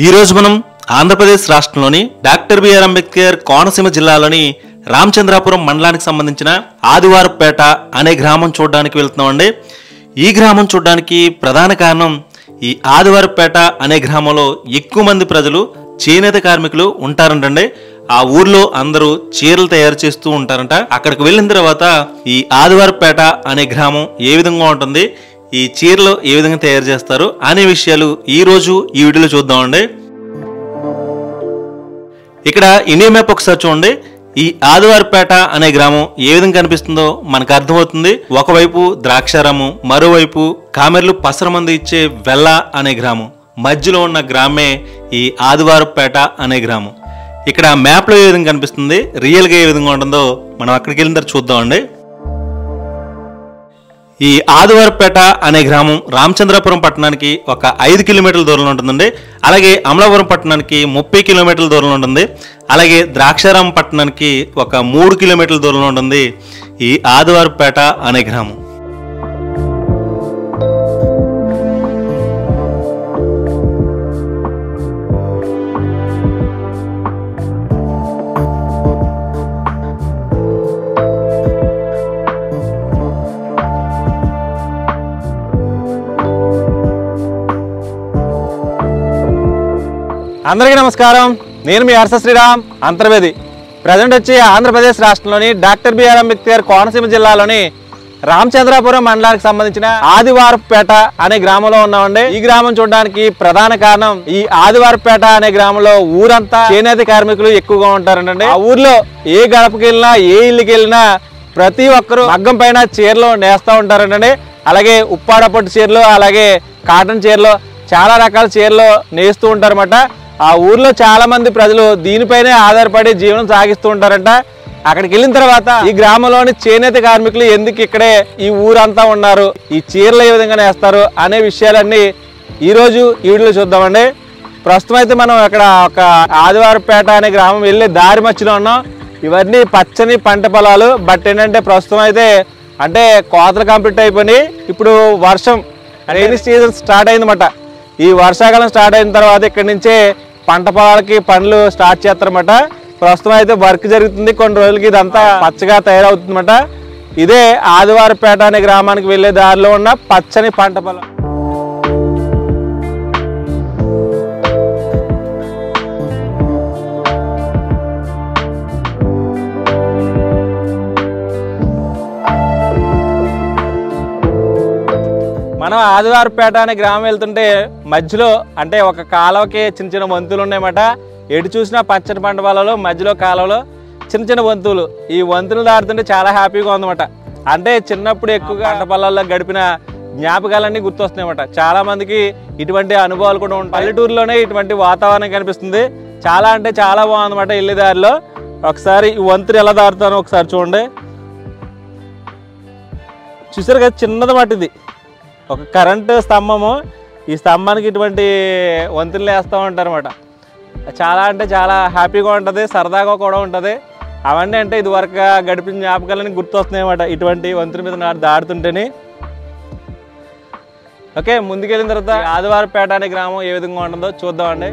ఈరోజు మనం ఆంధ్రప్రదేశ్ రాష్ట్రంలోని డాక్టర్ బిఆర్ అంబేద్కర్ కోనసీమ జిల్లాలోని రామచంద్రాపురం మండలానికి సంబంధించిన ఆదివారపేట అనే గ్రామం చూడడానికి వెళ్తున్నామండి ఈ గ్రామం చూడడానికి ప్రధాన కారణం ఈ ఆదివారపేట అనే గ్రామంలో ఎక్కువ మంది ప్రజలు చేనేత కార్మికులు ఉంటారంటండి ఆ ఊర్లో అందరూ చీరలు తయారు చేస్తూ ఉంటారంట అక్కడికి వెళ్ళిన తర్వాత ఈ ఆదివారపేట అనే గ్రామం ఏ విధంగా ఉంటుంది ఈ చీరలు ఏ విధంగా తయారు చేస్తారు అనే విషయాలు ఈ రోజు ఈ వీడియోలో చూద్దామండి ఇక్కడ ఇండియా మ్యాప్ ఒకసారి చూడండి ఈ ఆదివారిపేట అనే గ్రామం ఏ విధంగా కనిపిస్తుందో మనకు అర్థమవుతుంది ఒకవైపు ద్రాక్షారామం మరోవైపు కామెర్లు పసరమంది ఇచ్చే వెల్ల అనే గ్రామం మధ్యలో ఉన్న గ్రామే ఈ ఆదివారపేట అనే గ్రామం ఇక్కడ మ్యాప్లో ఏ విధంగా కనిపిస్తుంది రియల్గా ఏ విధంగా ఉంటుందో మనం అక్కడికి వెళ్ళిన తర్వాత చూద్దామండి ఈ ఆదివారపేట అనే గ్రామం రామచంద్రపురం పట్టణానికి ఒక ఐదు కిలోమీటర్ల దూరంలో ఉంటుందండి అలాగే అమలాపురం పట్టణానికి ముప్పై కిలోమీటర్ల దూరంలో ఉంటుంది అలాగే ద్రాక్షారామం పట్టణానికి ఒక మూడు కిలోమీటర్ల దూరంలో ఉంటుంది ఈ ఆదివారపేట అనే గ్రామం అందరికీ నమస్కారం నేను మీ హర్ష శ్రీరామ్ అంతర్వేది ప్రజెంట్ వచ్చి ఆంధ్రప్రదేశ్ రాష్ట్రంలోని డాక్టర్ బిఆర్ అంబేద్కర్ కోనసీమ జిల్లాలోని రామచంద్రాపురం మండలానికి సంబంధించిన ఆదివారపేట అనే గ్రామంలో ఉన్నామండి ఈ గ్రామం చూడడానికి ప్రధాన కారణం ఈ ఆదివారపేట అనే గ్రామంలో ఊరంతా చేనేత కార్మికులు ఎక్కువగా ఉంటారంటండి ఆ ఊర్లో ఏ గడపకి వెళ్ళినా ఏ ఇల్లుకి వెళ్ళినా ప్రతి ఒక్కరు మగ్గం పైన చీరలు నేస్తూ ఉంటారంటండి అలాగే ఉప్పాడ పట్టు చీరలు అలాగే కాటన్ చీరలు చాలా రకాల చీరలు నేస్తూ ఉంటారన్నమాట ఆ ఊర్లో చాలా మంది ప్రజలు దీనిపైనే ఆధారపడి జీవనం సాగిస్తూ ఉంటారంట అక్కడికి వెళ్ళిన తర్వాత ఈ గ్రామంలోని చేనేత కార్మికులు ఎందుకు ఇక్కడే ఈ ఊరంతా ఉన్నారు ఈ చీరలు ఏ విధంగా నేస్తారు అనే విషయాలన్నీ ఈ రోజు ఈ వీడియోలో చూద్దామండి ప్రస్తుతం అయితే మనం అక్కడ ఒక ఆదివారపేట అనే గ్రామం వెళ్ళి దారి మధ్యలో ఉన్నాం ఇవన్నీ పచ్చని పంట పొలాలు బట్ ఏంటంటే ప్రస్తుతం అయితే అంటే కోతలు కంప్లీట్ అయిపోయి ఇప్పుడు వర్షం రైనీ సీజన్ స్టార్ట్ అయిందన్నమాట ఈ వర్షాకాలం స్టార్ట్ అయిన తర్వాత ఇక్కడి నుంచే పంట పొలాలకి పనులు స్టార్ట్ చేస్తారన్నమాట ప్రస్తుతం అయితే వర్క్ జరుగుతుంది కొన్ని రోజులకి ఇదంతా పచ్చగా తయారవుతుందన్నమాట ఇదే ఆదివారపేట అనే గ్రామానికి వెళ్ళే దారిలో ఉన్న పచ్చని పంట పొలం మనం ఆదివారపేట అనే గ్రామం వెళ్తుంటే మధ్యలో అంటే ఒక కాలువకి చిన్న చిన్న వంతులు ఉన్నాయన్నమాట ఎటు చూసినా పచ్చని పంట పొలాలు మధ్యలో కాలువలో చిన్న చిన్న వంతులు ఈ వంతులు దాటుతుంటే చాలా హ్యాపీగా ఉందన్నమాట అంటే చిన్నప్పుడు ఎక్కువగా పంట పొలాల్లో గడిపిన జ్ఞాపకాలన్నీ గుర్తొస్తున్నాయన్నమాట చాలా మందికి ఇటువంటి అనుభవాలు కూడా ఉంటాయి పల్లెటూరులోనే ఇటువంటి వాతావరణం కనిపిస్తుంది చాలా అంటే చాలా బాగుందన్నమాట వెళ్ళే దారిలో ఒకసారి ఈ వంతులు ఎలా దాటుతానో ఒకసారి చూడండి చూసారు కదా చిన్నది మాట ఇది ఒక కరెంటు స్తంభము ఈ స్తంభానికి ఇటువంటి వంతులు వేస్తూ ఉంటారు అనమాట చాలా అంటే చాలా హ్యాపీగా ఉంటుంది సరదాగా కూడా ఉంటుంది అవన్నీ అంటే ఇది వరకు గడిపిన జ్ఞాపకాలని గుర్తొస్తున్నాయి అన్నమాట ఇటువంటి వంతుల మీద నాడు దాడుతుంటేనే ఓకే ముందుకెళ్ళిన తర్వాత ఆదివారపేట అనే గ్రామం ఏ విధంగా ఉంటుందో చూద్దామండి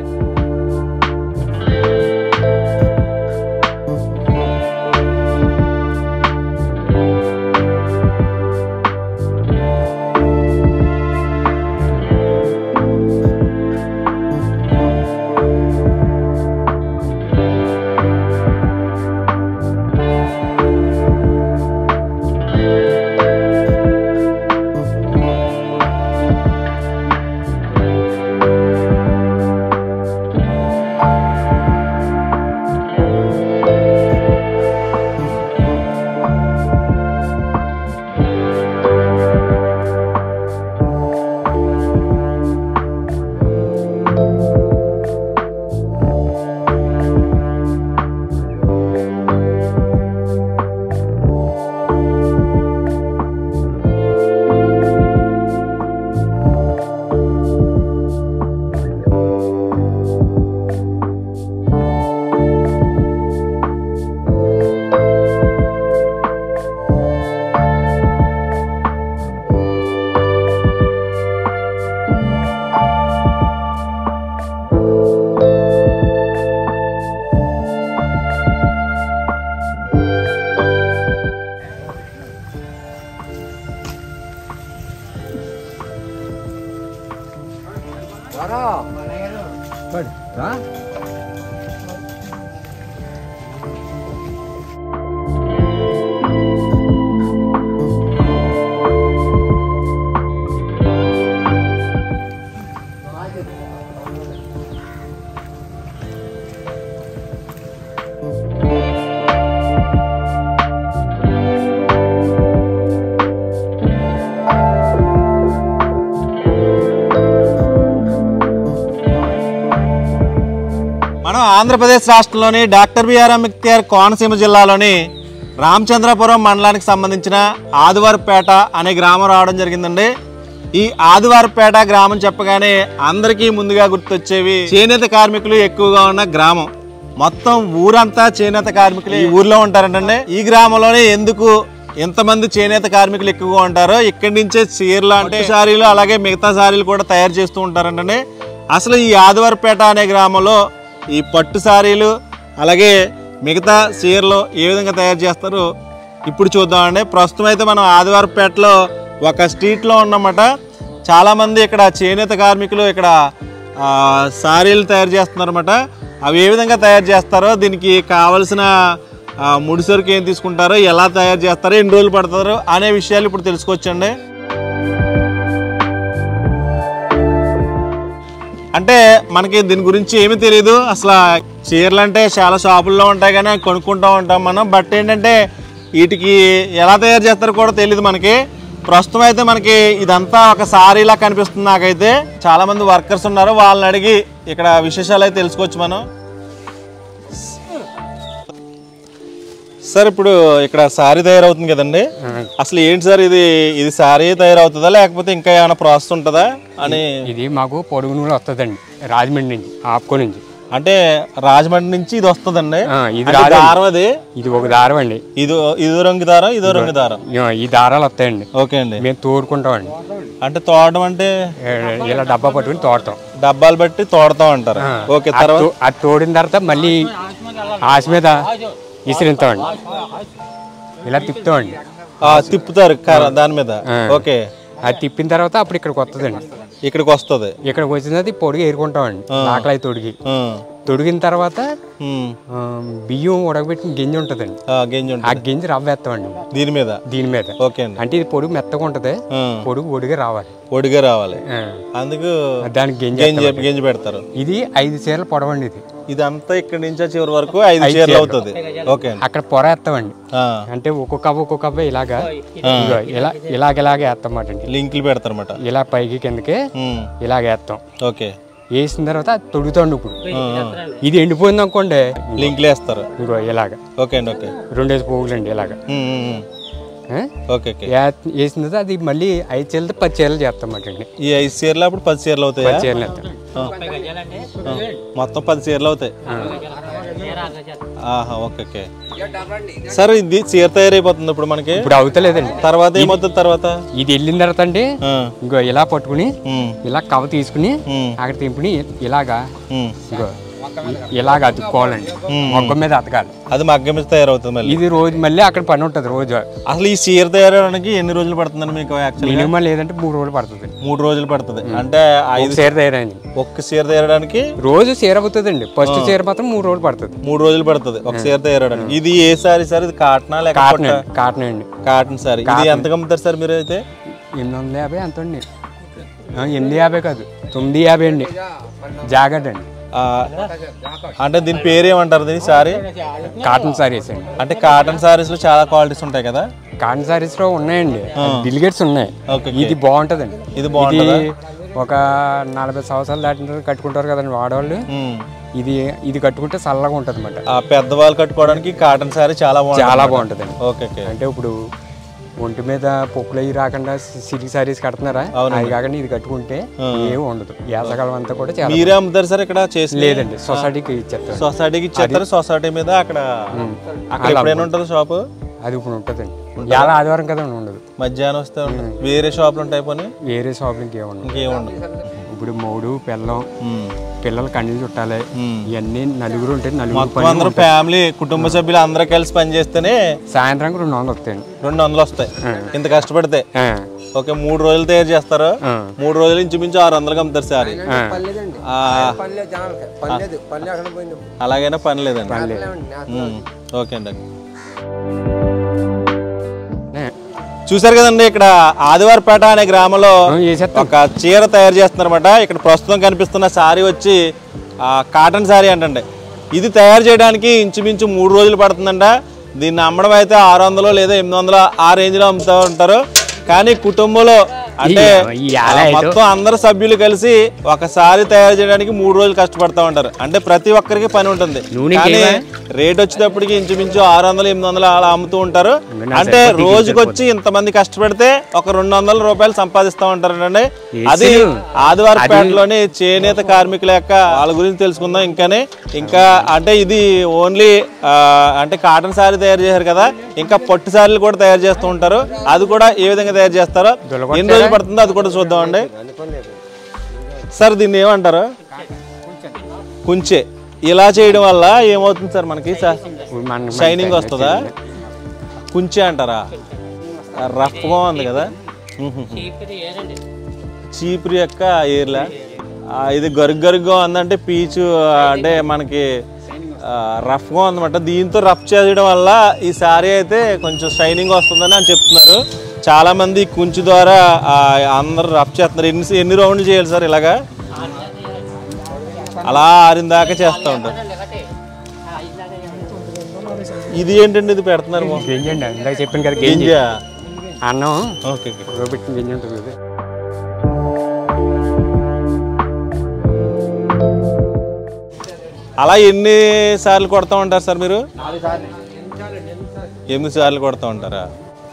ఆంధ్రప్రదేశ్ రాష్ట్రంలోని డాక్టర్ బిఆర్ అంబేద్కర్ కోనసీమ జిల్లాలోని రామచంద్రపురం మండలానికి సంబంధించిన ఆదివారపేట అనే గ్రామం రావడం జరిగిందండి ఈ ఆదివారపేట గ్రామం చెప్పగానే అందరికీ ముందుగా గుర్తొచ్చేవి చేనేత కార్మికులు ఎక్కువగా ఉన్న గ్రామం మొత్తం ఊరంతా చేనేత కార్మికులు ఈ ఊర్లో ఉంటారంటండి ఈ గ్రామంలోనే ఎందుకు ఎంతమంది చేనేత కార్మికులు ఎక్కువగా ఉంటారో ఇక్కడి నుంచే చీరలు అంటే సారీలు అలాగే మిగతా సారీలు కూడా తయారు చేస్తూ ఉంటారంటండి అసలు ఈ ఆదివారపేట అనే గ్రామంలో ఈ పట్టు సారీలు అలాగే మిగతా చీరలు ఏ విధంగా తయారు చేస్తారో ఇప్పుడు చూద్దామండి ప్రస్తుతం అయితే మనం ఆదివారపేటలో ఒక స్ట్రీట్లో ఉన్నమాట చాలామంది ఇక్కడ చేనేత కార్మికులు ఇక్కడ ఆ, సారీలు తయారు చేస్తున్నారన్నమాట అవి ఏ విధంగా తయారు చేస్తారో దీనికి కావలసిన ఆ, ముడి సరుకు ఏం తీసుకుంటారో ఎలా తయారు చేస్తారో ఎన్ని రోజులు పడతారో అనే విషయాలు ఇప్పుడు తెలుసుకోవచ్చండి అంటే మనకి దీని గురించి ఏమీ తెలియదు అసలు చీరలు అంటే చాలా షాపుల్లో ఉంటాయి కానీ అవి కొనుక్కుంటూ ఉంటాం మనం బట్ ఏంటంటే వీటికి ఎలా తయారు చేస్తారో కూడా తెలియదు మనకి ప్రస్తుతం అయితే మనకి ఇదంతా ఒక సారీలా కనిపిస్తుంది నాకైతే చాలా మంది వర్కర్స్ ఉన్నారు వాళ్ళని అడిగి ఇక్కడ విశేషాలు అయితే తెలుసుకోవచ్చు మనం సార్ ఇప్పుడు ఇక్కడ సారీ తయారవుతుంది కదండి అసలు ఏంటి సార్ ఇది ఇది సారీ తయారవుతుందా లేకపోతే ఇంకా ఏమైనా ప్రాసెస్ ఉంటుందా అని ఇది మాకు పొడుగు నూనె వస్తుందండి రాజమండ్రి నుంచి ఆప్కో నుంచి అంటే రాజమండ్రి నుంచి ఇది వస్తుందండి ఆ, ఇది అంటే రాజమండ్రి. దారం అది ఇది ఒక దారం అండి ఇది ఇదో రంగు దారం ఇదో రంగు దారం ఇగో ఈ దారాలు వస్తాయండి ఓకే అండి మేము తోడుకుంటామండి అంటే తోడడం అంటే ఏ, ఇలా డబ్బా పట్టుకుని తోడతాం డబ్బాలు బట్టి తోడతాం అంటారు ఓకే అది తర్వాత తో- అది తోడిన తర్వాత మళ్ళీ ఆశ మీద ఇసిరింతామండి ఇలా తిప్పుతామండి ఆ, తిప్పుతారు కర్ర- దాని మీద ఓకే అది తిప్పిన తర్వాత అప్పుడు ఇక్కడికి వస్తుందండి ఇక్కడికి వస్తుంది ఇక్కడికి వచ్చిన తర్వాత ఈ పొడిగి ఏరుకుంటామండి ఆకలి తొడిగి తొడిగిన తర్వాత ఆ, బియ్యం ఉడకబెట్టిన గింజ ఉంటుందండి గింజ ఆ ఉంటుంది గింజ రవ్వ వేస్తామండి దీని మీద దీని మీద ఓకే అండి అంటే ఇది పొడుగు మెత్తగా ఉంటుంది ఆ, పొడుగు ఒడిగా రావాలి ఒడిగా రావాలి ఆ. అందుకు దానికి గింజ గింజ గింజ పెడతారు ఇది ఐదు చీరలు పొడవండి ఇది ఇదంతా ఇక్కడి నుంచి చివరి వరకు ఐదు చీరలు అవుతుంది ఓకే అండి అక్కడ పొర వేస్తామండి ఆ, అంటే ఒక్కొక్క అవ్వ ఒక్కొక్క అవ్వ ఇలాగా ఇదిగో ఇలా ఇలాగ ఇలాగే వేస్తాం అండి లింకులు పెడతారన్నమాట ఇలా పైకి కిందకి ఉమ్, ఇలాగ వేస్తాం ఓకే వేసిన తర్వాత అది తొడుగుతాండి ఇప్పుడు ఇది ఎండిపోయింది అనుకోండి లింకులు వేస్తారు ఇంకో ఇలాగ ఓకే అండి ఓకే రెండేసి పోగులండి ఇలాగ ఉమ్, ఉమ్, ఉమ్. ఆ? ఓకే ఓకే వే- వేసిన తర్వాత అది మళ్ళీ ఐదు చీరలు పది చీరలు చేస్తాం అండి ఈ ఐదు చీరలు అప్పుడు పది చీరలు అవుతాయా చీరలు వేస్తాం ఆ. ఆ, మొత్తం పది చీరలు అవుతాయి ఆహా ఓకే ఓకే సరే ఇది చీర తయారైపోతుంది ఇప్పుడు మనకి ఇప్పుడు అవుతలేదండి తర్వాత ఏమవుతుంది తర్వాత ఇది వెళ్ళిన తర్వాత అండి ఆ, ఇంకో ఇలా పట్టుకుని ఉమ్, ఇలా కవ తీసుకుని ఉమ్, అక్కడ తింపుని ఇలాగా ఉమ్. ఇంకో ఇ- ఇలాగ అతుక్కోవాలండి మొగ్గ మీద అతకాలి అది మగ్గం మీద తయారవుతుంది మళ్ళీ ఇది రోజు మళ్ళీ అక్కడ పని ఉంటుంది రోజు అసలు ఈ చీర తయారవడానికి ఎన్ని రోజులు పడుతుందండి మీకు యాక్చువల్గా మినిమం లేదంటే మూడు రోజులు పడుతుంది మూడు రోజులు పడుతుంది అంటే ఐదు చీర తయారైంది ఒక్క చీర తయారడానికి రోజు చీర అవుతుందండి ఫస్ట్ చీర మాత్రం మూడు రోజులు పడుతుంది మూడు రోజులు పడుతుంది ఒక చీర తయారడానికి ఇది ఏ సారీ సార్ ఇది కాటనా కాటన్ లేకపోతే అండి కాటన్ అండి కాటన్ సారీ ఇది ఎంత అమ్ముతారు సార్ మీరు అయితే ఎనిమిది వందల యాభై అంత అండి ఆ, ఎనిమిది యాభై కాదు తొమ్మిది యాభై అండి జాకెట్ అండి ఆ, అంటే దీని పేరు ఏమంటారు దీని సారీ కాటన్ సారీస్ అండి అంటే కాటన్ సారీస్ లో చాలా క్వాలిటీస్ ఉంటాయి కదా కాటన్ సారీస్ లో ఉన్నాయండి బిలిగేట్స్ ఉన్నాయి ఓకే ఇది బాగుంటదండి ఇది బాగుంటుందా ఇది ఒక నలభై సంవత్సరాలు దాటిన తర్వాత కట్టుకుంటారు కదండి వాడవాళ్ళు ఉమ్. ఇది ఇది కట్టుకుంటే చల్లగా ఉంటుంది అనమాట ఆ పెద్దవాళ్ళు కట్టుకోవడానికి కాటన్ సారీ చాలా బాగుంటుంది చాలా బాగుంటుందండి ఓకే ఓకే అంటే ఇప్పుడు ఒంటి మీద పొక్కులు అవి రాకుండా సిల్క్ సారీస్ కడుతున్నారా అది కాకుండా ఇది కట్టుకుంటే ఏమి ఉండదు యాసకాలం అంతా కూడా చాలా మీరే అమ్ముతారు సార్ ఇక్కడ చేసి లేదండి సొసైటీకి ఇచ్చేస్తారు సొసైటీకి ఇచ్చేస్తారు సొసైటీ మీద అక్కడ అక్కడ ఎప్పుడైనా ఉంటుంది షాపు అది ఇప్పుడు ఉంటుందండి ఎలా ఆదివారం కదా ఉండదు మధ్యాహ్నం వస్తే ఉంటుంది వేరే షాపులు ఉంటాయి పోనీ వేరే షాపులు ఇంకేముండదు ఇంకేముండదు ఇప్పుడు మూడు పిల్లం ఉమ్. పిల్లలు కన్నీళ్ళు చుట్టాలి ఉమ్. ఇవన్నీ నలుగురు ఉంటే నలుగురు మొత్తం అందరూ ఫ్యామిలీ కుటుంబ సభ్యులు అందరూ కలిసి పని చేస్తేనే సాయంత్రం రెండు వందలు వస్తాయండి రెండు వందలు వస్తాయి ఇంత కష్టపడితే ఆ, ఓకే మూడు రోజులు తయారు చేస్తారు ఆ, మూడు రోజులు ఇంచుమించు ఆరు వందలకి అమ్ముతారు సారీ ఆ. ఆ, అలాగైనా పని లేదండి ఉమ్. ఓకే అండి ఏ, చూసారు కదండి ఇక్కడ ఆదివారపేట అనే గ్రామంలో ఆ, వేసేస్తాం ఒక చీర తయారు చేస్తున్నారన్నమాట ఇక్కడ ప్రస్తుతం కనిపిస్తున్న సారీ వచ్చి ఆ, కాటన్ సారీ అంటండి ఇది తయారు చేయడానికి ఇంచుమించు మూడు రోజులు పడుతుందంట దీన్ని అమ్మడం అయితే ఆరు వందలు లేదా ఎనిమిది వందలు ఆ రేంజ్లో అమ్ముతూ ఉంటారు కానీ కుటుంబంలో అంటే ఈ- ఈ ఆ, అలా ఏదో- మొత్తం అందరు సభ్యులు కలిసి ఒకసారి తయారు చేయడానికి మూడు రోజులు కష్టపడతా ఉంటారు అంటే ప్రతి ఒక్కరికి పని ఉంటుంది నూనెకి కానీ ఏమా? రేట్ వచ్చేటప్పటికి ఇంచుమించు ఆరు వందలు ఎనిమిది వందలు అలా అమ్ముతూ ఉంటారు నా అంటే సరిపోతుంది, రోజుకొచ్చి ఇంతమంది కష్టపడితే ఒక రెండు వందల రూపాయలు సంపాదిస్తా ఉంటారండి అది ఏసీలు. ఆదివారపేటలోని చేనేత కార్మికుల యొక్క వాళ్ళ గురించి తెలుసుకుందాం ఇంకానే ఇంకా అంటే ఇది ఓన్లీ అంటే కాటన్ సారీ తయారు చేశారు కదా ఇంకా పట్టు సారీలు కూడా తయారు చేస్తూ ఉంటారు అది కూడా ఏ విధంగా తయారు చేస్తారో ఎన్ని రోజులు పడుతుందో అది కూడా చూద్దామండి సార్ దీన్ని ఏమంటారు కుంచె ఇలా చేయడం వల్ల ఏమవుతుంది సార్ మనకి సార్ ఇప్పుడు మన- షైనింగ్ వస్తుందా కుంచె అంటారా రఫ్గా ఉంది కదా చీపురు యొక్క ఏర్లా ఆ, ఇది గరుగు గరుగ్గా ఉందంటే పీచు ఆ, అంటే మనకి ఆ, రఫ్గా ఉందన్నమాట దీంతో రఫ్ చేయడం వల్ల ఈ శారీ అయితే కొంచెం షైనింగ్ వస్తుందని అని చెప్తున్నారు చాలా మంది కుంచు ద్వారా ఆ, అందరూ రఫ్ చేస్తున్నారు ఎన్ని ఎన్ని రౌండ్లు చేయాలి సార్ ఇలాగా అలా ఆరిన దాకా చేస్తూ ఉంటారు ఇది ఏంటండి ఇది పెడుతున్నారు గింజ అండి ఇందాక చెప్పాను కదా గింజ గింజ అన్నం ఓకే ఓకే ఉడకబెట్టిన గింజ ఉంటుంది కదా అలా ఎన్ని సార్లు కొడతా ఉంటారు సార్ మీరు ఎనిమిది సార్లు కొడతా ఉంటారా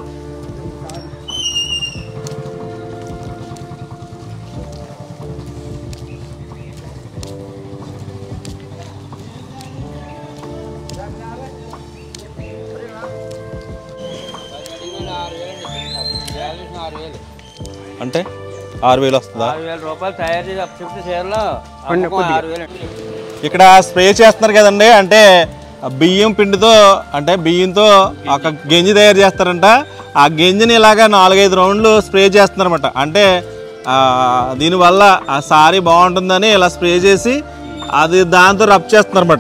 అంటే ఆరు వేలు వస్తుందా ఆరు వేల రూపాయలు తయారు చేసి అప్పచెప్తే చీరలో కొన్ని అమ్మకం ఆరు వేలు ఇక్కడ స్ప్రే చేస్తున్నారు కదండి అంటే బియ్యం పిండితో అంటే బియ్యంతో ఒక గంజి తయారు చేస్తారంట ఆ గంజిని ఇలాగా నాలుగైదు రౌండ్లు స్ప్రే చేస్తున్నారన్నమాట అంటే ఆ, దీనివల్ల ఆ సారీ బాగుంటుందని ఇలా స్ప్రే చేసి అది దాంతో రబ్ చేస్తున్నారన్నమాట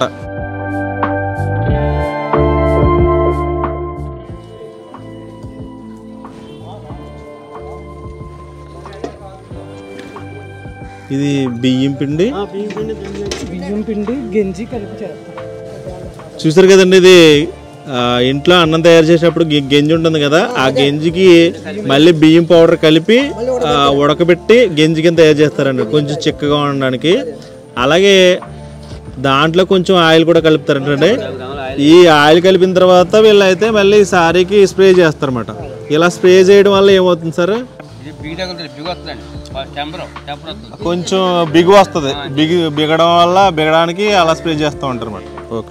ఇది బియ్యం పిండి బియ్యం పిండి గంజి కలిపి చేస్తాం చూసారు కదండి ఇది ఆ, ఇంట్లో అన్నం తయారు చేసేటప్పుడు గి- గంజి ఉంటుంది కదా ఆ గంజికి మళ్ళీ బియ్యం పౌడర్ కలిపి ఆ, ఉడకబెట్టి గంజి కింద తయారు చేస్తారండి కొంచెం చిక్కగా ఉండడానికి అలాగే దాంట్లో కొంచెం ఆయిల్ కూడా కలుపుతారంటండి ఈ ఆయిల్ కలిపిన తర్వాత వీళ్ళైతే మళ్ళీ ఈ సారీకి స్ప్రే చేస్తారన్నమాట ఇలా స్ప్రే చేయడం వల్ల ఏమవుతుంది సార్ ఇది బిగి తగులుతుంది బిగి వస్తుందండి టెంపర్ టెంపర్ వస్తుంది కొంచెం బిగు వస్తుంది బిగి బిగడం వల్ల బిగడానికి అలా స్ప్రే చేస్తూ ఉంటారు అన్నమాట ఓకే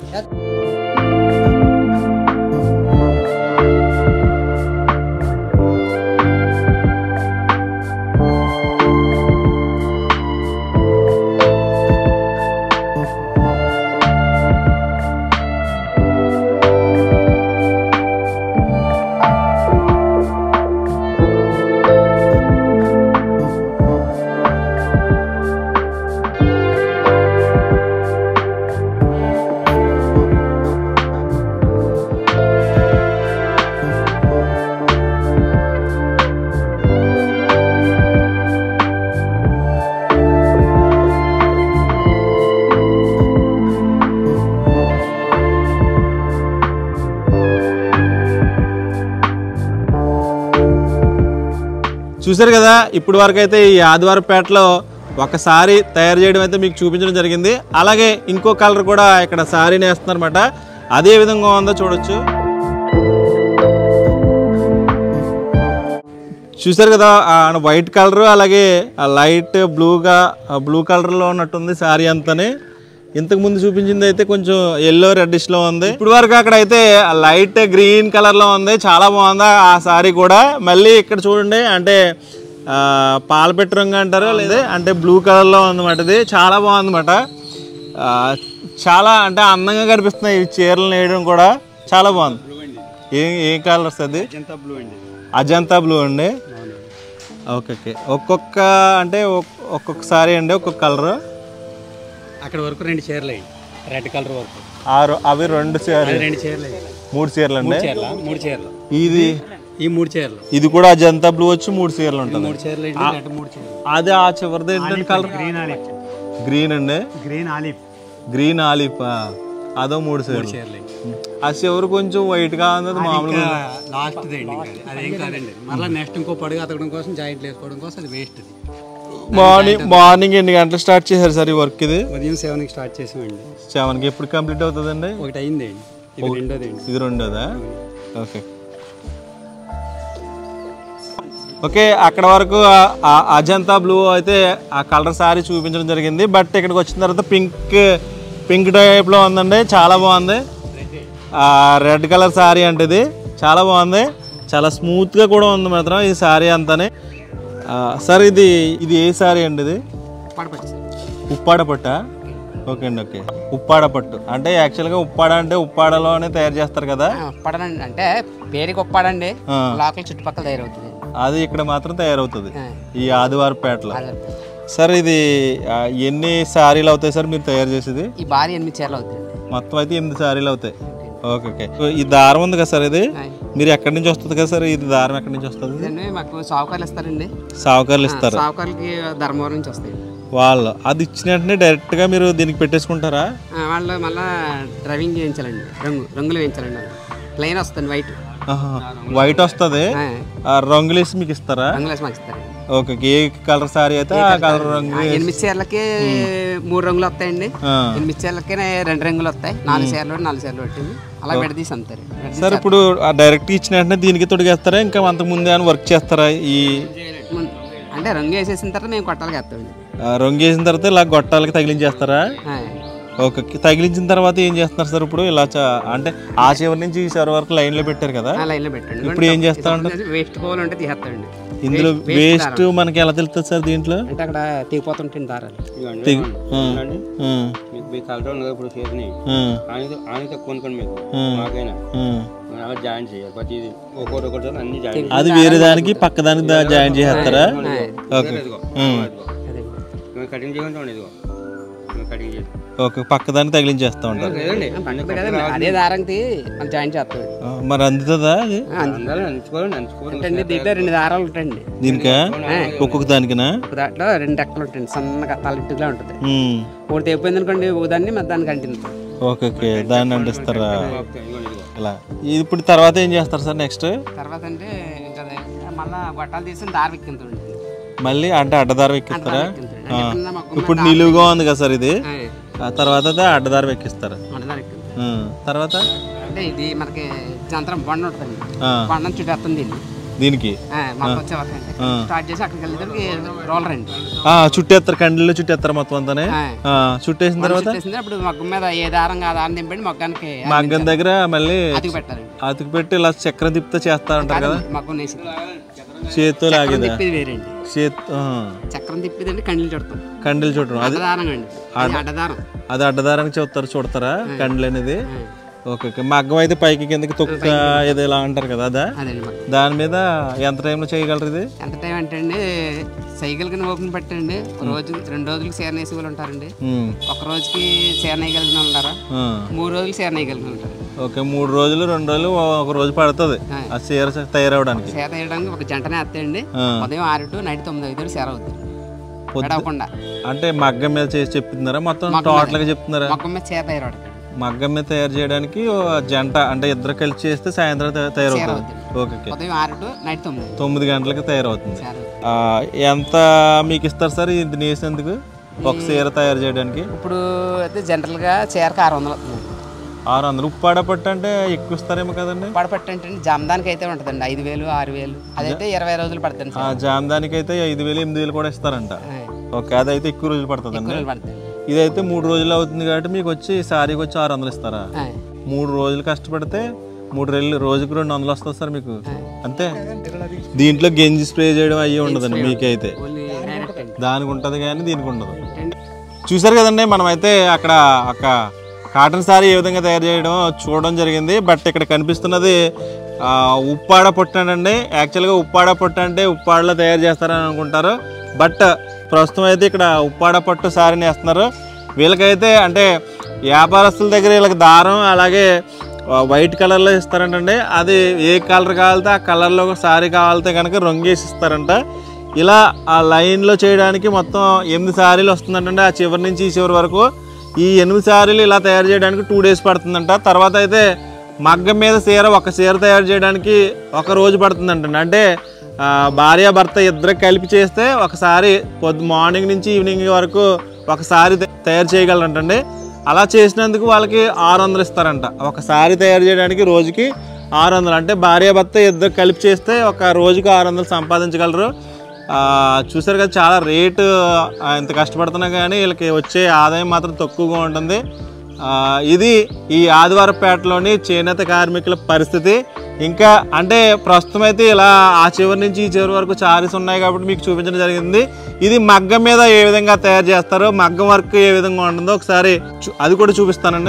చూశారు కదా ఇప్పుడు వరకు అయితే ఈ ఆదివారపేటలో ఒకసారి తయారు చేయడం అయితే మీకు చూపించడం జరిగింది అలాగే ఇంకో కలర్ కూడా ఇక్కడ సారీని వేస్తున్నారన్నమాట అదే విధంగా ఉందో చూడొచ్చు చూసారు కదా ఆ వైట్ కలర్ అలాగే ఆ లైట్ బ్లూగా బ్లూ కలర్లో ఉన్నట్టుంది శారీ అంతానే ఇంతకు ముందు చూపించింది అయితే కొంచెం ఎల్లో రెడ్డిష్ లో ఉంది ఇప్పుడు వరకు అక్కడ అయితే లైట్ గ్రీన్ కలర్ లో ఉంది చాలా బాగుంది ఆ సారీ కూడా మళ్ళీ ఇక్కడ చూడండి అంటే ఆ, పాలపెట్టు రంగు అంటారు లేదా అంటే బ్లూ కలర్ లో ఉందన్నమాట ఇది చాలా బాగుందన్నమాట ఆ, చాలా అంటే అందంగా కనిపిస్తున్నాయి ఈ చీరలు నేయడం కూడా చాలా బాగుంది ఏం ఏం కలర్స్ అది అజంతా బ్లూ అండి ఓకే ఓకే ఒక్కొక్క అంటే ఒక్- ఒక్కొక్క సారీ అండి ఒక్కొక్క కలర్ అక్కడ వరకు రెండు చీరలు అయ్యి రెడ్ కలర్ వరకు ఆరు అవి రెండు చీరలు రెండు చీరలు అయ్యి మూడు చీరలు అండి చీరల మూడు చీరలు ఇది ఈ మూడు చీరలు ఇది కూడా అజంతా బ్లూ వచ్చి మూడు చీరలు ఉంటుంది మూడు చీరలు ఏంటి రెడ్ మూడు చీరలు అది ఆ చివరిది ఏంటంటే కలర్ గ్రీన్ ఆలిఫ్ గ్రీన్ అండి గ్రీన్ ఆలిఫ్ గ్రీన్ ఆలిఫ్ అదో మూడు చీరలు చీరలు అయ్యి ఆ చివరి కొంచెం వైట్ గా ఉంది అది మామూలుగా ఉంది. లాస్ట్ అండి అదేం కాదండి మళ్ళీ నెక్స్ట్ ఇంకో పడుగు అతకడం కోసం జాయింట్లు వేసుకోవడం కోసం అది వేస్ట్ అది మార్నింగ్ మార్నింగ్ ఎన్ని గంటలకు స్టార్ట్ చేశారు సార్ ఈ వర్క్ ఇది ఉదయం సెవెన్కి స్టార్ట్ చేసామండి సెవెన్కి ఎప్పుడు కంప్లీట్ అవుతుందండి ఒకటి అయింది అండి ఇది రెండోది అండి ఇది రెండోదా ఓకే ఓకే అక్కడ వరకు ఆ- ఆ అజంతా బ్లూ అయితే ఆ కలర్ సారీ చూపించడం జరిగింది బట్ ఇక్కడికి వచ్చిన తర్వాత పింక్ పింక్ టైప్లో ఉందండి చాలా బాగుంది రెడ్ కలర్ సారీ అంటే ఇది చాలా బాగుంది చాలా స్మూత్గా కూడా ఉంది మాత్రం ఈ సారీ అంతానే ఆ, సార్ ఇది ఇది ఏ సారీ అండి ఇది పడపచ్చి ఉప్పాడ పట్ట ఓకే అండి ఓకే ఉప్పాడ పట్టు అంటే యాక్చువల్గా ఉప్పాడ అంటే ఉప్పాడలోనే తయారు చేస్తారు కదా ఉప్పాడనండి అంటే పేరుకి ఉప్పాడండి ఆ. లోకల్ చుట్టుపక్కల తయారవుతుంది అది ఇక్కడ మాత్రం తయారవుతుంది ఆ. ఈ ఆదివారపేటలో అది సార్ ఇది ఆ, ఎన్ని శారీలు అవుతాయి సార్ మీరు తయారు చేసేది ఈ భారీ ఎనిమిది చీరలు అవుతుంది మొత్తం అయితే ఎనిమిది శారీలు అవుతాయి ఓకే ఓకే ఈ దారం ఉంది కదా సార్ ఇది మీరు ఎక్కడి నుంచి వస్తుంది కదా సార్ ఇది దారం ఎక్కడి నుంచి వస్తుంది ఇదండి మాకు సావుకారులు ఇస్తారండి సావుకారులు ఇస్తారు సావుకారులకి ధర్మవరం నుంచి వస్తాయి వాళ్ళు అది ఇచ్చిన వెంటనే డైరెక్ట్గా మీరు దీనికి పెట్టేసుకుంటారా ఆ, వాళ్ళు మళ్ళా డ్రైవింగ్ చేయించాలండి రంగు రంగులు వేయించాలండి ప్లెయిన్ వస్తుంది వైట్ ఆహా. వైట్ వస్తుంది ఆ రంగులు వేసి మీకు ఇస్తారా రంగులు వేసి మాకు ఇస్తారండి ఓకే ఏ కలర్ సారీ అయితే ఆ కలర్ రంగు ఆ, ఎనిమిది చీరలకి మూడు రంగులు వస్తాయండి ఆ. ఎనిమిది చీరలకి రెండు రంగులు వస్తాయి నాలుగు చీరలు నాలుగు చీరలు పెట్టింది అలా విడదీసి అమ్ముతారు విడదీసి సార్ ఇప్పుడు డైరెక్ట్ ఇచ్చిన వెంటనే దీనికి తొడిగేస్తారా ఇంకా అంతకు ముందే అని వర్క్ చేస్తారా ఈ ముం- అంటే రంగు వేసేసిన తర్వాత మేము కొట్టాలకి వేస్తామండి ఆ, రంగు వేసిన తర్వాత ఇలా గొట్టాలకి తగిలించేస్తారా ఆ. ఓకే తగిలించిన తర్వాత ఏం చేస్తున్నారు సార్ ఇప్పుడు ఇలా చ- అంటే ఆ చివరి నుంచి ఈ చివరి వరకు లైన్లో పెట్టారు కదా ఆ లైన్లో పెట్టండి ఇప్పుడు ఏం చేస్తారంటే వేస్ట్ కోవాలి ఉంటే తీసేస్తామండి ఇందులో వేస్ట్ మనకి ఎలా తెలుస్తుంది సార్ దీంట్లో అంటే అక్కడ తెగిపోతుంటాయి దారాలు తెగి- ఆ, ఆ, మీకు మీ కలర్ ఉన్నది ఇప్పుడు చేతిని ఆ, ఆయనతో ఆయనతో కొనుక్కోండి మీకు ఆ, మాకైనా ఆ. మనం అలా జాయిన్ చేయాలి ప్రతిదీ ఒక్కొక్కటి ఒక్కొక్కటి అన్ని జాయిన్ అది వేరే దానికి పక్క దానికి దా- జాయిన్ చేస్తారా ఓకే ఇదిగో ఉమ్. అదే మేము కటింగ్ చేయకుండా ఇదిగో మేము కటింగ్ చేసి ఓకే పక్క దాన్ని తగిలించేస్తా ఉంటారు లేదండి పక్కన కదండి అదే దారంకి మనం జాయిన్ చేస్తామండి ఆ, మరి అందుతుందా అది అందరూ నంచుకోవాలి నంచుకోవాలి అంటే దీంట్లో రెండు దారాలు ఉంటాయండి దీనికా ఒక్కొక్క దానికినా ఒక దాంట్లో రెండు రెక్కలు ఉంటాయండి సన్నగా తలెట్టుగా ఉంటుంది ఉమ్. ఒకటి తెగిపోయింది అనుకోండి ఓ దాన్ని మరి దానికి అంటింది ఓకే ఓకే దాన్ని అంటిస్తారా ఓకే, ఇదిగోండి ఇదిగో ఇలా ఇది ఇప్పుడు తర్వాత ఏం చేస్తారు సార్ నెక్స్ట్ తర్వాత అంటే ఇంకా అదే మళ్ళా గొట్టాలు తీసి దారి ఎక్కిందండి మళ్ళీ అంటే అడ్డదారం ఎక్కిస్తారా ఎక్కిందండి ఆ. అంటే మాకు ఇప్పుడు నిలువుగా ఉంది కదా సార్ ఇది ఆ, ఆ తర్వాత అది అడ్డదారం ఎక్కిస్తారు అడ్డదారి ఎక్కింది ఆ, తర్వాత అంటే ఇది మనకి జంత్రం బండ ఉంటుందండి ఆ, బండ చుట్టేస్తుంది దీన్ని దీనికి ఆ, మొత్తం వచ్చేవరకండి ఆ. స్టార్ట్ చేసి అక్కడికి వెళ్ళేసరికి రోలర్ అండి ఆ, చుట్టేస్తారు కండిలో చుట్టేస్తారు మొత్తం అంతానే ఆ. ఆ, చుట్టేసిన తర్వాత చుట్టేసింది అప్పుడు మగ్గం మీద ఏ దారం ఆ దారం దింపండి మగ్గానికి మగ్గం దగ్గర మళ్ళీ అతికి పెట్టాలండి అతికి పెట్టి ఇలా చక్రం తిప్పితే చేస్తా ఉంటారు కదా మగ్గం వేసి చేత్తో చక్రం లాగేదా తిప్పేది వేరండి చేత్ ఆ, చక్రం తిప్పేది అండి కండిలు చుడతాం కండిలు చూడటం అది అడ్డదారం అండి అది అడ్డదారం అది అడ్డదారానికి చూస్తారు చూడతారా కండ్లు అనేది ఓకే ఓకే మగ్గం అయితే పైకి కిందకి తొక్క ఏదో ఇలా అంటారు కదా అదా అదండి మగ్గం దాని మీద ఎంత టైంలో చేయగలరు ఇది ఎంత టైం అంటే అండి సైకిల్ కింద ఓపెన్ పెట్టండి ఒక రోజు రెండు రోజులకి సేర నేసే వాళ్ళు ఉంటారండి ఉమ్, ఒక రోజుకి సేర నేయగలిగిన వాళ్ళు ఉంటారా ఆ. మూడు రోజులు సేర నేయగలిగిన ఉంటారు ఓకే మూడు రోజులు రెండు రోజులు ఒక రోజు పడుతుంది ఆ చీర తయారవడానికి సేద వేయడానికి ఒక జంటనే వేస్తాయండి ఆ. ఉదయం ఆరు టు నైట్ తొమ్మిది ఐదు సేర అవుతుంది విడవకుండా అంటే మగ్గం మీద చేసి చెప్తున్నారా మొత్తం టోటల్ గా చెప్తున్నారా మొక్కం మీద సేద తయారవడానికి మగ్గం మీద తయారు చేయడానికి ఓ జంట అంటే ఇద్దరు కలిసి చేస్తే సాయంత్రం తయ- తయారవుతుంది అవుతుంది. ఓకే ఓకే ఉదయం ఆరు టు నైట్ తొమ్మిది తొమ్మిది గంటలకి తయారవుతుంది సేర అవుతుంది. ఆ, ఎంత మీకు ఇస్తారు సార్ ఇది నేసేందుకు ఒక చీర తయారు చేయడానికి ఇప్పుడు అయితే జనరల్గా చీరకు ఆరు వందలు అవుతుంది ఆరు వందలు ఉప్పాడ పట్టు అంటే ఎక్కువ ఇస్తారేమో కదండి పడపట్టు అంటే జమదానికి అయితే ఉంటుందండి ఐదు వేలు ఆరు వేలు అదైతే ఇరవై రోజులు పడుతుంది ఆ జామదానికి అయితే ఐదు వేలు ఎనిమిది వేలు కూడా ఇస్తారంట ఓకే అదైతే ఎక్కువ రోజులు పడుతుందండి రోజులు పడుతుంది ఇదైతే మూడు రోజులు అవుతుంది కాబట్టి మీకు వచ్చి సారీకి వచ్చి ఆరు వందలు ఇస్తారా మూడు రోజులు కష్టపడితే మూడు రోజులు రోజుకి రెండు వందలు వస్తుంది సార్ మీకు అంతే దీంట్లో గెంజి స్ప్రే చేయడం అయ్యి ఉండదండి మీకైతే ఓన్లీ డైరెక్ట్ అండి దానికి ఉంటుంది కానీ దీనికి ఉండదు చూసారు కదండి మనమైతే అక్కడ ఒక కాటన్ సారీ ఏ విధంగా తయారు చేయడం చూడడం జరిగింది బట్ ఇక్కడ కనిపిస్తున్నది ఆ, ఉప్పాడ పొట్టు అండి యాక్చువల్గా ఉప్పాడ పొట్టు అంటే ఉప్పాడలో తయారు చేస్తారని అనుకుంటారు బట్ ప్రస్తుతం అయితే ఇక్కడ ఉప్పాడ పట్టు సారీని వేస్తున్నారు వీళ్ళకైతే అంటే వ్యాపారస్తుల దగ్గర వీళ్ళకి దారం అలాగే ఆ, వైట్ కలర్లో ఇస్తారంటండి అది ఏ కలర్ కావాలితే ఆ కలర్లో సారీ కావాలితే కనుక రంగేసి ఇస్తారంట ఇలా ఆ లైన్లో చేయడానికి మొత్తం ఎనిమిది సారీలు వస్తుందంటే ఆ చివరి నుంచి ఈ చివరి వరకు ఈ ఎనిమిది సారీలు ఇలా తయారు చేయడానికి టూ డేస్ పడుతుందంట తర్వాత అయితే మగ్గం మీద చీర ఒక చీర తయారు చేయడానికి ఒక రోజు పడుతుందంటండి అంటే ఆ, భార్య భర్త ఇద్దరు కలిపి చేస్తే ఒకసారి పొద్దు మార్నింగ్ నుంచి ఈవినింగ్ వరకు ఒకసారి త- తయారు చేయగలరంటండి అలా చేసినందుకు వాళ్ళకి ఆరు వందలు ఇస్తారంట ఒక సారీ తయారు చేయడానికి రోజుకి ఆరు వందలు అంటే భార్య భర్త ఇద్దరు కలిపి చేస్తే ఒక రోజుకి ఆరు వందలు సంపాదించగలరు ఆ, చూసారు కదా చాలా రేటు ఆ, ఇంత కష్టపడుతున్నా కానీ వీళ్ళకి వచ్చే ఆదాయం మాత్రం తక్కువగా ఉంటుంది ఆ, ఇది ఈ ఆదివారపేటలోని చేనేత కార్మికుల పరిస్థితి ఇంకా అంటే ప్రస్తుతం అయితే ఇలా ఆ చివరి నుంచి ఈ చివరి వరకు చారీస్ ఉన్నాయి కాబట్టి మీకు చూపించడం జరిగింది ఇది మగ్గం మీద ఏ విధంగా తయారు చేస్తారో మగ్గం వర్క్ ఏ విధంగా ఉంటుందో ఒకసారి చూ- అది కూడా చూపిస్తానండి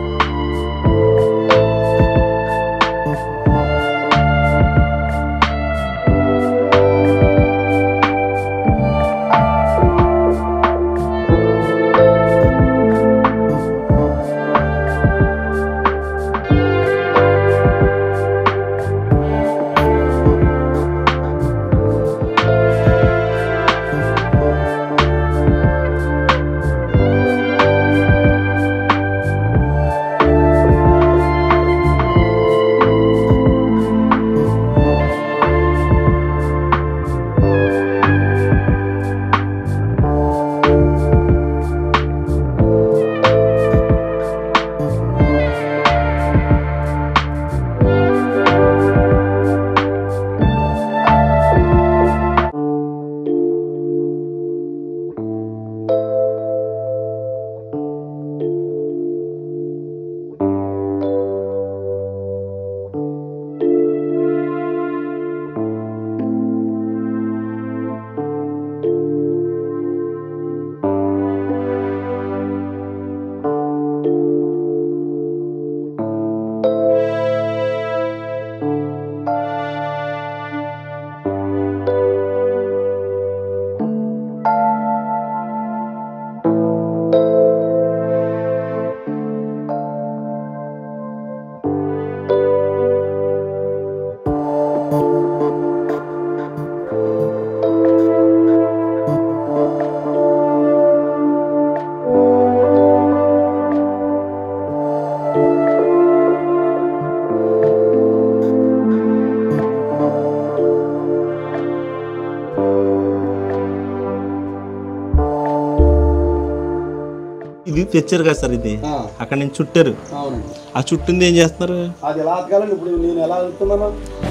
ఇది తెచ్చారు కదా సార్ ఇది అక్కడ నుంచి చుట్టారు అవునండి ఆ చుట్టింది ఏం చేస్తున్నారు అది ఎలా అతకాలండి ఇప్పుడు నేను ఎలా వెళ్తున్నాను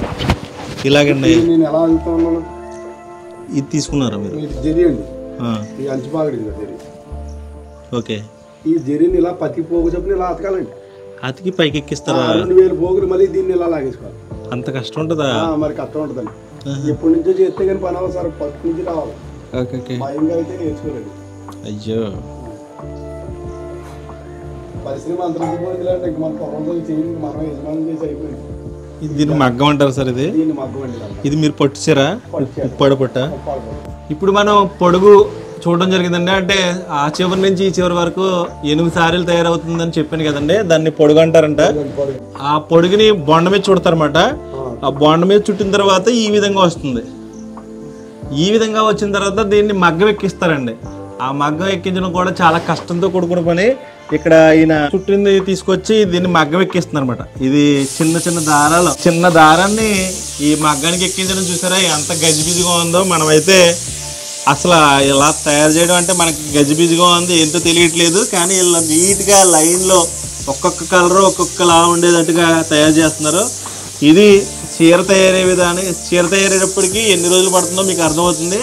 ఇలాగండి నేను ఎలా వెళ్తున్నాను ఇది తీసుకున్నారా మీరు ఇది జరి అండి ఆ, ఈ అంచుబాగడి జరి ఓకే ఈ జరిని ఇలా పత్తి పోగు చొప్పున ఇలా అతకాలండి అతికి పైకి ఎక్కిస్తారా రెండు వేలు పోగులు మళ్ళీ దీన్ని ఇలా లాగేసుకోవాలి అంత కష్టం ఉంటుందా ఆ, మరి కష్టం ఉంటుందండి ఎప్పటి నుంచో చేస్తే కానీ పని అవ్వదు సార్ పత్తి నుంచి రావాలి ఓకే ఓకే భయంగా అయితే నేర్చుకోరండి అయ్యో పరిశ్రమ అంతరించిపోయింది అంటే ఇంక మన పొలంలో చేయండి మనం యజమానం చేసి అయిపోయింది ఇది దీన్ని మగ్గం అంటారు సార్ ఇది దీన్ని మగ్గం అండి ఇలా. ఇది మీరు పట్టుచారా పట్టుచారు. ఉప్పాడ పట్ట పాడుకో. ఇప్పుడు మనం పొడుగు చూడడం జరిగిందండి అంటే ఆ చివరి నుంచి ఈ చివరి వరకు ఎనిమిది సారీలు తయారవుతుందని చెప్పాను కదండి దాన్ని పొడుగు అంటారంట పొడుగు. ఆ పొడుగుని బొండ మీద చుడతారన్నమాట ఆ బొండ మీద చుట్టిన తర్వాత ఈ విధంగా వస్తుంది ఈ విధంగా వచ్చిన తర్వాత దీన్ని మగ్గం ఎక్కిస్తారండి ఆ మగ్గం ఎక్కించడం కూడా చాలా కష్టంతో కూడుకున్న పని ఇక్కడ ఈయన చుట్టింది తీసుకొచ్చి దీన్ని మగ్గం ఎక్కిస్తున్నారు అనమాట ఇది చిన్న చిన్న దారాలు చిన్న దారాన్ని ఈ మగ్గానికి ఎక్కించడం చూసారా ఎంత గజిబిజిగా ఉందో మనమైతే అసలు ఇలా తయారు చేయడం అంటే మనకి గజిబిజిగా ఉంది ఏంటో తెలియట్లేదు కానీ ఇలా నీట్గా లైన్లో ఒక్కొక్క కలర్ ఒక్కొక్కలా ఉండేటట్టుగా తయారు చేస్తున్నారు ఇది చీర తయారయ్యే విధానం చీర తయారయ్యేటప్పటికి ఎన్ని రోజులు పడుతుందో మీకు అర్థమవుతుంది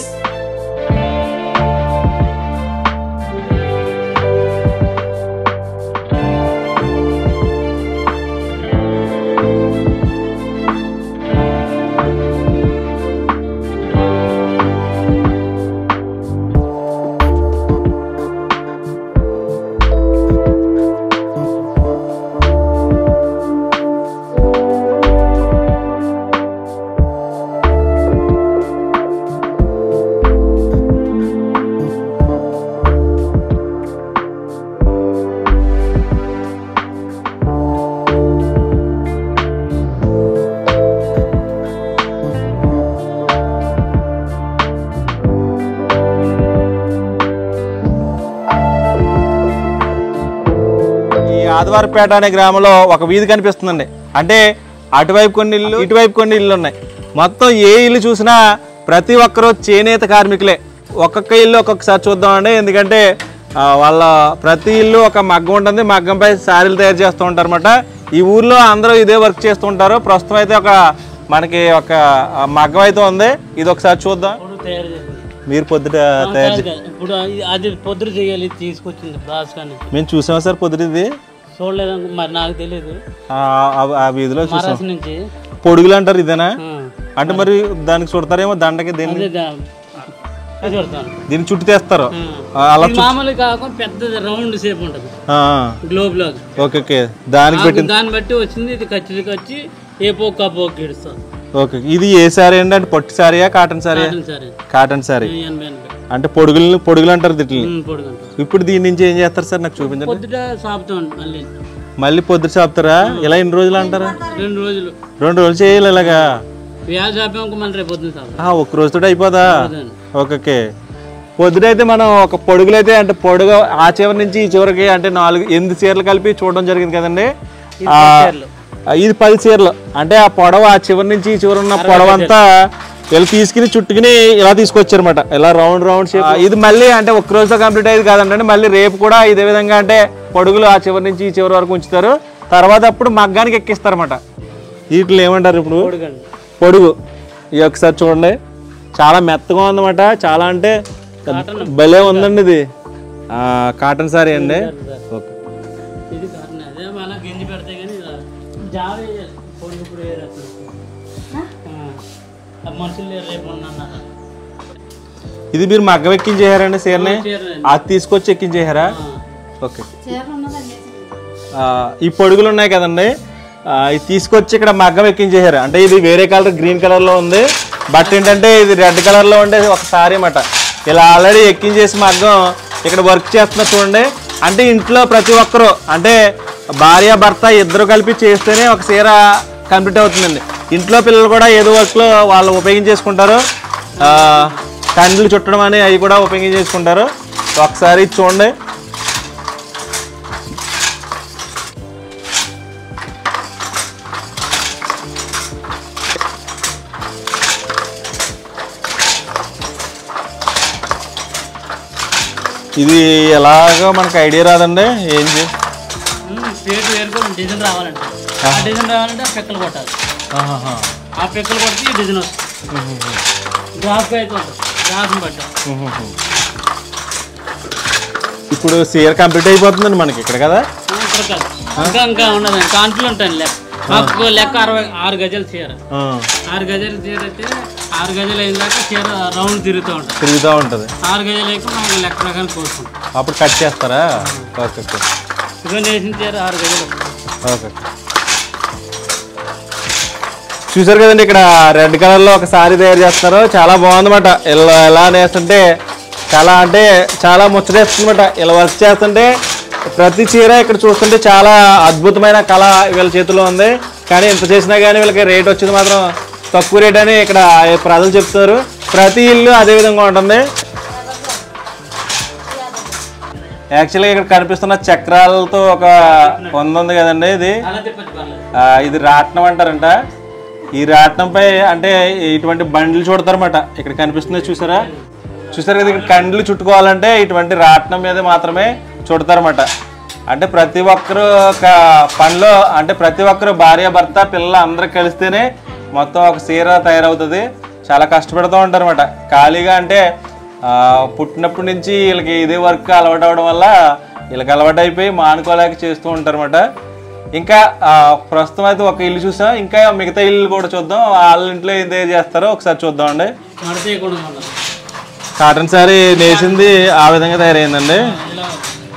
ఈ ఆదివారపేట అనే గ్రామంలో ఒక వీధి కనిపిస్తుందండి అంటే అటువైపు కొన్ని ఇల్లు ఇటువైపు కొన్ని ఇల్లు ఉన్నాయి మొత్తం ఏ ఇల్లు చూసినా ప్రతి ఒక్కరూ చేనేత కార్మికులే ఒక్కొక్క ఇల్లు ఒక్కొక్కసారి చూద్దామండి ఎందుకంటే ఆ, వాళ్ళ ప్రతి ఇల్లు ఒక మగ్గం ఉంటుంది మగ్గంపై శారీలు తయారు చేస్తూ ఉంటారు అనమాట ఈ ఊర్లో అందరూ ఇదే వర్క్ చేస్తూ ఉంటారు ప్రస్తుతం అయితే ఒక మనకి ఒక ఆ, మగ్గం అయితే ఉంది ఇది ఒకసారి చూద్దాం తయారు చేసింది మీరు పొద్దుట తయారు చే- ఇప్పుడు అది- అది పొద్దున చేయాలి తీసుకొచ్చింది దాస్కా నుంచి మేము చూసాం సార్ పొద్దుటిది చూడలేదు మరి నాకు తెలియదు ఆ, ఆ- ఆ వీధిలో చూసాం మహారాష్ట్ర నుంచి పొడుగులు అంటారు ఇదేనా ఆ, అంటే మరి దానికి చుడతారేమో దండకి దీన్ని అదే దా- ఇది పెడతాను. దీన్ని చుట్టి తెస్తారు ఆ. ఆ, అలా ఇది మామూలు కాకుండా పెద్దది రౌండ్ షేప్ ఉంటుంది ఆ, గ్లోబ్ లాగా ఓకే ఓకే దానికి నాకు పెట్టింది దాన్ని బట్టి వచ్చింది ఇది ఖచ్చితంగా వచ్చి ఏ పోక్ ఆ పోక్ ఇడుస్తాను ఓకే ఇది ఏ సారీ అండి అంటే పొట్టి సారీయా కాటన్ సారీయా సరే కాటన్ సారీ ఎనభై ఎనభై అంటే పొడుగులు పొడుగులు అంటారు దీటిని ఉమ్, పొడుగంట ఇప్పుడు దీని నుంచి ఏం చేస్తారు సార్ నాకు చూపించండి పొద్దుట సాపుతాం మళ్ళీ మళ్ళీ పొద్దుట చాపుతారా ఇలా ఎన్ని రోజులు అంటారా రెండు రోజులు రెండు రోజులు చేయాలి ఇలాగా వ్యాధ చాపాక మళ్ళీ రేపు పొద్దున సాపుతాం ఆ, ఒక్క రోజుతో అయిపోదా ఓకే ఓకే పొద్దునైతే మనం ఒక పొడుగులైతే అంటే పొడుగు ఆ చివరి నుంచి ఈ చివరికి అంటే నాలుగు ఎనిమిది చీరలు కలిపి చూడడం జరిగింది కదండి ఆ, ఆ, ఇది పది చీరలు అంటే ఆ పొడవ ఆ చివరి నుంచి ఈ చివరి ఉన్న పొడవ అంతా ఇలా తీసుకుని చుట్టుకుని ఇలా తీసుకొచ్చారన్నమాట ఇలా రౌండ్ రౌండ్ షేప్ ఇది మళ్ళీ అంటే ఒక్క రోజుతో కంప్లీట్ అయ్యేది కాదండి మళ్ళీ రేపు కూడా ఇదే విధంగా అంటే పొడుగులు ఆ చివరి నుంచి ఈ చివరి వరకు ఉంచుతారు తర్వాత అప్పుడు మగ్గానికి ఎక్కిస్తారన్నమాట వీటిలో ఏమంటారు ఇప్పుడు పొడుగు ఇది ఒకసారి చూడండి చాలా మెత్తగా ఉందన్నమాట చాలా అంటే భలే ఉందండి ఇది ఆ, కాటన్ సారీ అండి ఓకే ఇది కారణం అదే మళ్ళీ గింజి పెడితే కానీ ఇలా జావ వేయాలి పొడి ఇప్పుడు వేయరు అసలు. ఆ, ఆ మనుషులు లేరు రేపు మొన్న అన్నారు ఇది మీరు మగ్గం ఎక్కించేయారండి చీరని చీరని. అది తీసుకొచ్చి ఎక్కించేయారా ఓకే ఆ, ఈ పొడుగులు ఉన్నాయి కదండి ఆ, ఇది తీసుకొచ్చి ఇక్కడ మగ్గం ఎక్కించేసారు అంటే ఇది వేరే కలర్ గ్రీన్ కలర్ లో ఉంది బట్ ఏంటంటే ఇది రెడ్ కలర్ లో ఉండే ఒక సారీ అన్నమాట ఇలా ఆల్రెడీ ఎక్కించేసి మగ్గం ఇక్కడ వర్క్ చేస్తున్నా చూడండి అంటే ఇంట్లో ప్రతి ఒక్కరు అంటే భార్య భర్త ఇద్దరు కలిపి చేస్తేనే ఒక చీర కంప్లీట్ అవుతుందండి ఇంట్లో పిల్లలు కూడా ఏదో వర్క్లో వాళ్ళు ఉపయోగించేసుకుంటారు ఆ, కండ్లు చుట్టడం అని అవి కూడా ఉపయోగించేసుకుంటారు ఒకసారి ఇది చూడండి ఇది ఎలాగో మనకు ఐడియా రాదండి ఏం చే పేరు వేరుకొని డిజైన్ రావాలంటే ఆ డిజైన్ రావాలంటే ఆ పిక్కలు కొట్టాలి ఆహాహా. ఆ పిక్కలు కొడితే ఈ డిజైన్ వస్తుంది గ్రాఫ్ అయితే ఉంటుంది గ్రాఫ్ని బట్టి ఇప్పుడు సీర కంప్లీట్ అయిపోతుందండి మనకి ఇక్కడ కదా ఆ, ఇక్కడ కాదు. ఇంకా ఇంకా ఉన్నదండి కాన్పులు ఉంటాను లెక్క మాకు లెక్క అరవై ఆరు గజాలు చీర ఆ, ఆరు గజాలు చీర అయితే ఆరు గజాలు అయిన దాకా చీర రౌండ్ తిరుగుతూ ఉంటుంది తిరుగుతూ ఉంటుంది ఆరు గజాలు అయితే మనం లెక్క ప్రకారం కోసుకుంటాం అప్పుడు కట్ చేస్తారా ఓకే ఓకే ఇవన్నీ వేసిన చీర ఆరు గజాలు ఓకే చూసారు కదండి ఇక్కడ రెడ్ కలర్ లో ఒక సారీ తయారు చేస్తున్నారు చాలా బాగుందన్నమాట ఇలా ఎలా నేస్తుంటే చాలా అంటే చాలా ముచ్చటేస్తుందన్నమాట ఇలా వర్క్ చేస్తుంటే ప్రతి చీర ఇక్కడ చూస్తుంటే చాలా అద్భుతమైన కళ వీళ్ళ చేతిలో ఉంది కానీ ఇంత చేసినా కానీ వీళ్ళకి రేట్ వచ్చింది మాత్రం తక్కువ రేట్ అని ఇక్కడ ప్రజలు చెప్తారు ప్రతి ఇల్లు అదే విధంగా ఉంటుంది యాక్చువల్గా ఇక్కడ కనిపిస్తున్న చక్రాలతో ఒక పొంద ఉంది కదండి ఇది అలా తిప్పచ్చు పర్లేదు ఆ, ఇది రాట్నం అంటారంట ఈ రాట్నంపై అంటే ఇటువంటి బండ్లు చూడతారన్నమాట ఇక్కడ కనిపిస్తుంది చూసారా చూసారు కదా ఇక్కడ కండ్లు చుట్టుకోవాలంటే ఇటువంటి రాట్నం మీద మాత్రమే చుడతారన్నమాట అంటే ప్రతి ఒక్కరు ఒక పనిలో అంటే ప్రతి ఒక్కరు భార్య భర్త పిల్లలు అందరూ కలిస్తేనే మొత్తం ఒక చీర తయారవుతుంది చాలా కష్టపడుతూ ఉంటారన్నమాట ఖాళీగా అంటే ఆ, పుట్టినప్పటి నుంచి వీళ్ళకి ఇదే వర్క్ అలవాటు అవడం వల్ల వీళ్ళకి అలవాటు అయిపోయి మానుకోలేక చేస్తూ ఉంటారన్నమాట ఇంకా ఆ, ప్రస్తుతం అయితే ఒక ఇల్లు చూసాం ఇంకా మిగతా ఇల్లు కూడా చూద్దాం వాళ్ళ ఇంట్లో ఏం తయారు చేస్తారో ఒకసారి చూద్దామండి మడతేయకూడదు మళ్ళీ కాటన్ సారీ నేసింది ఆ విధంగా తయారైందండి ఇలా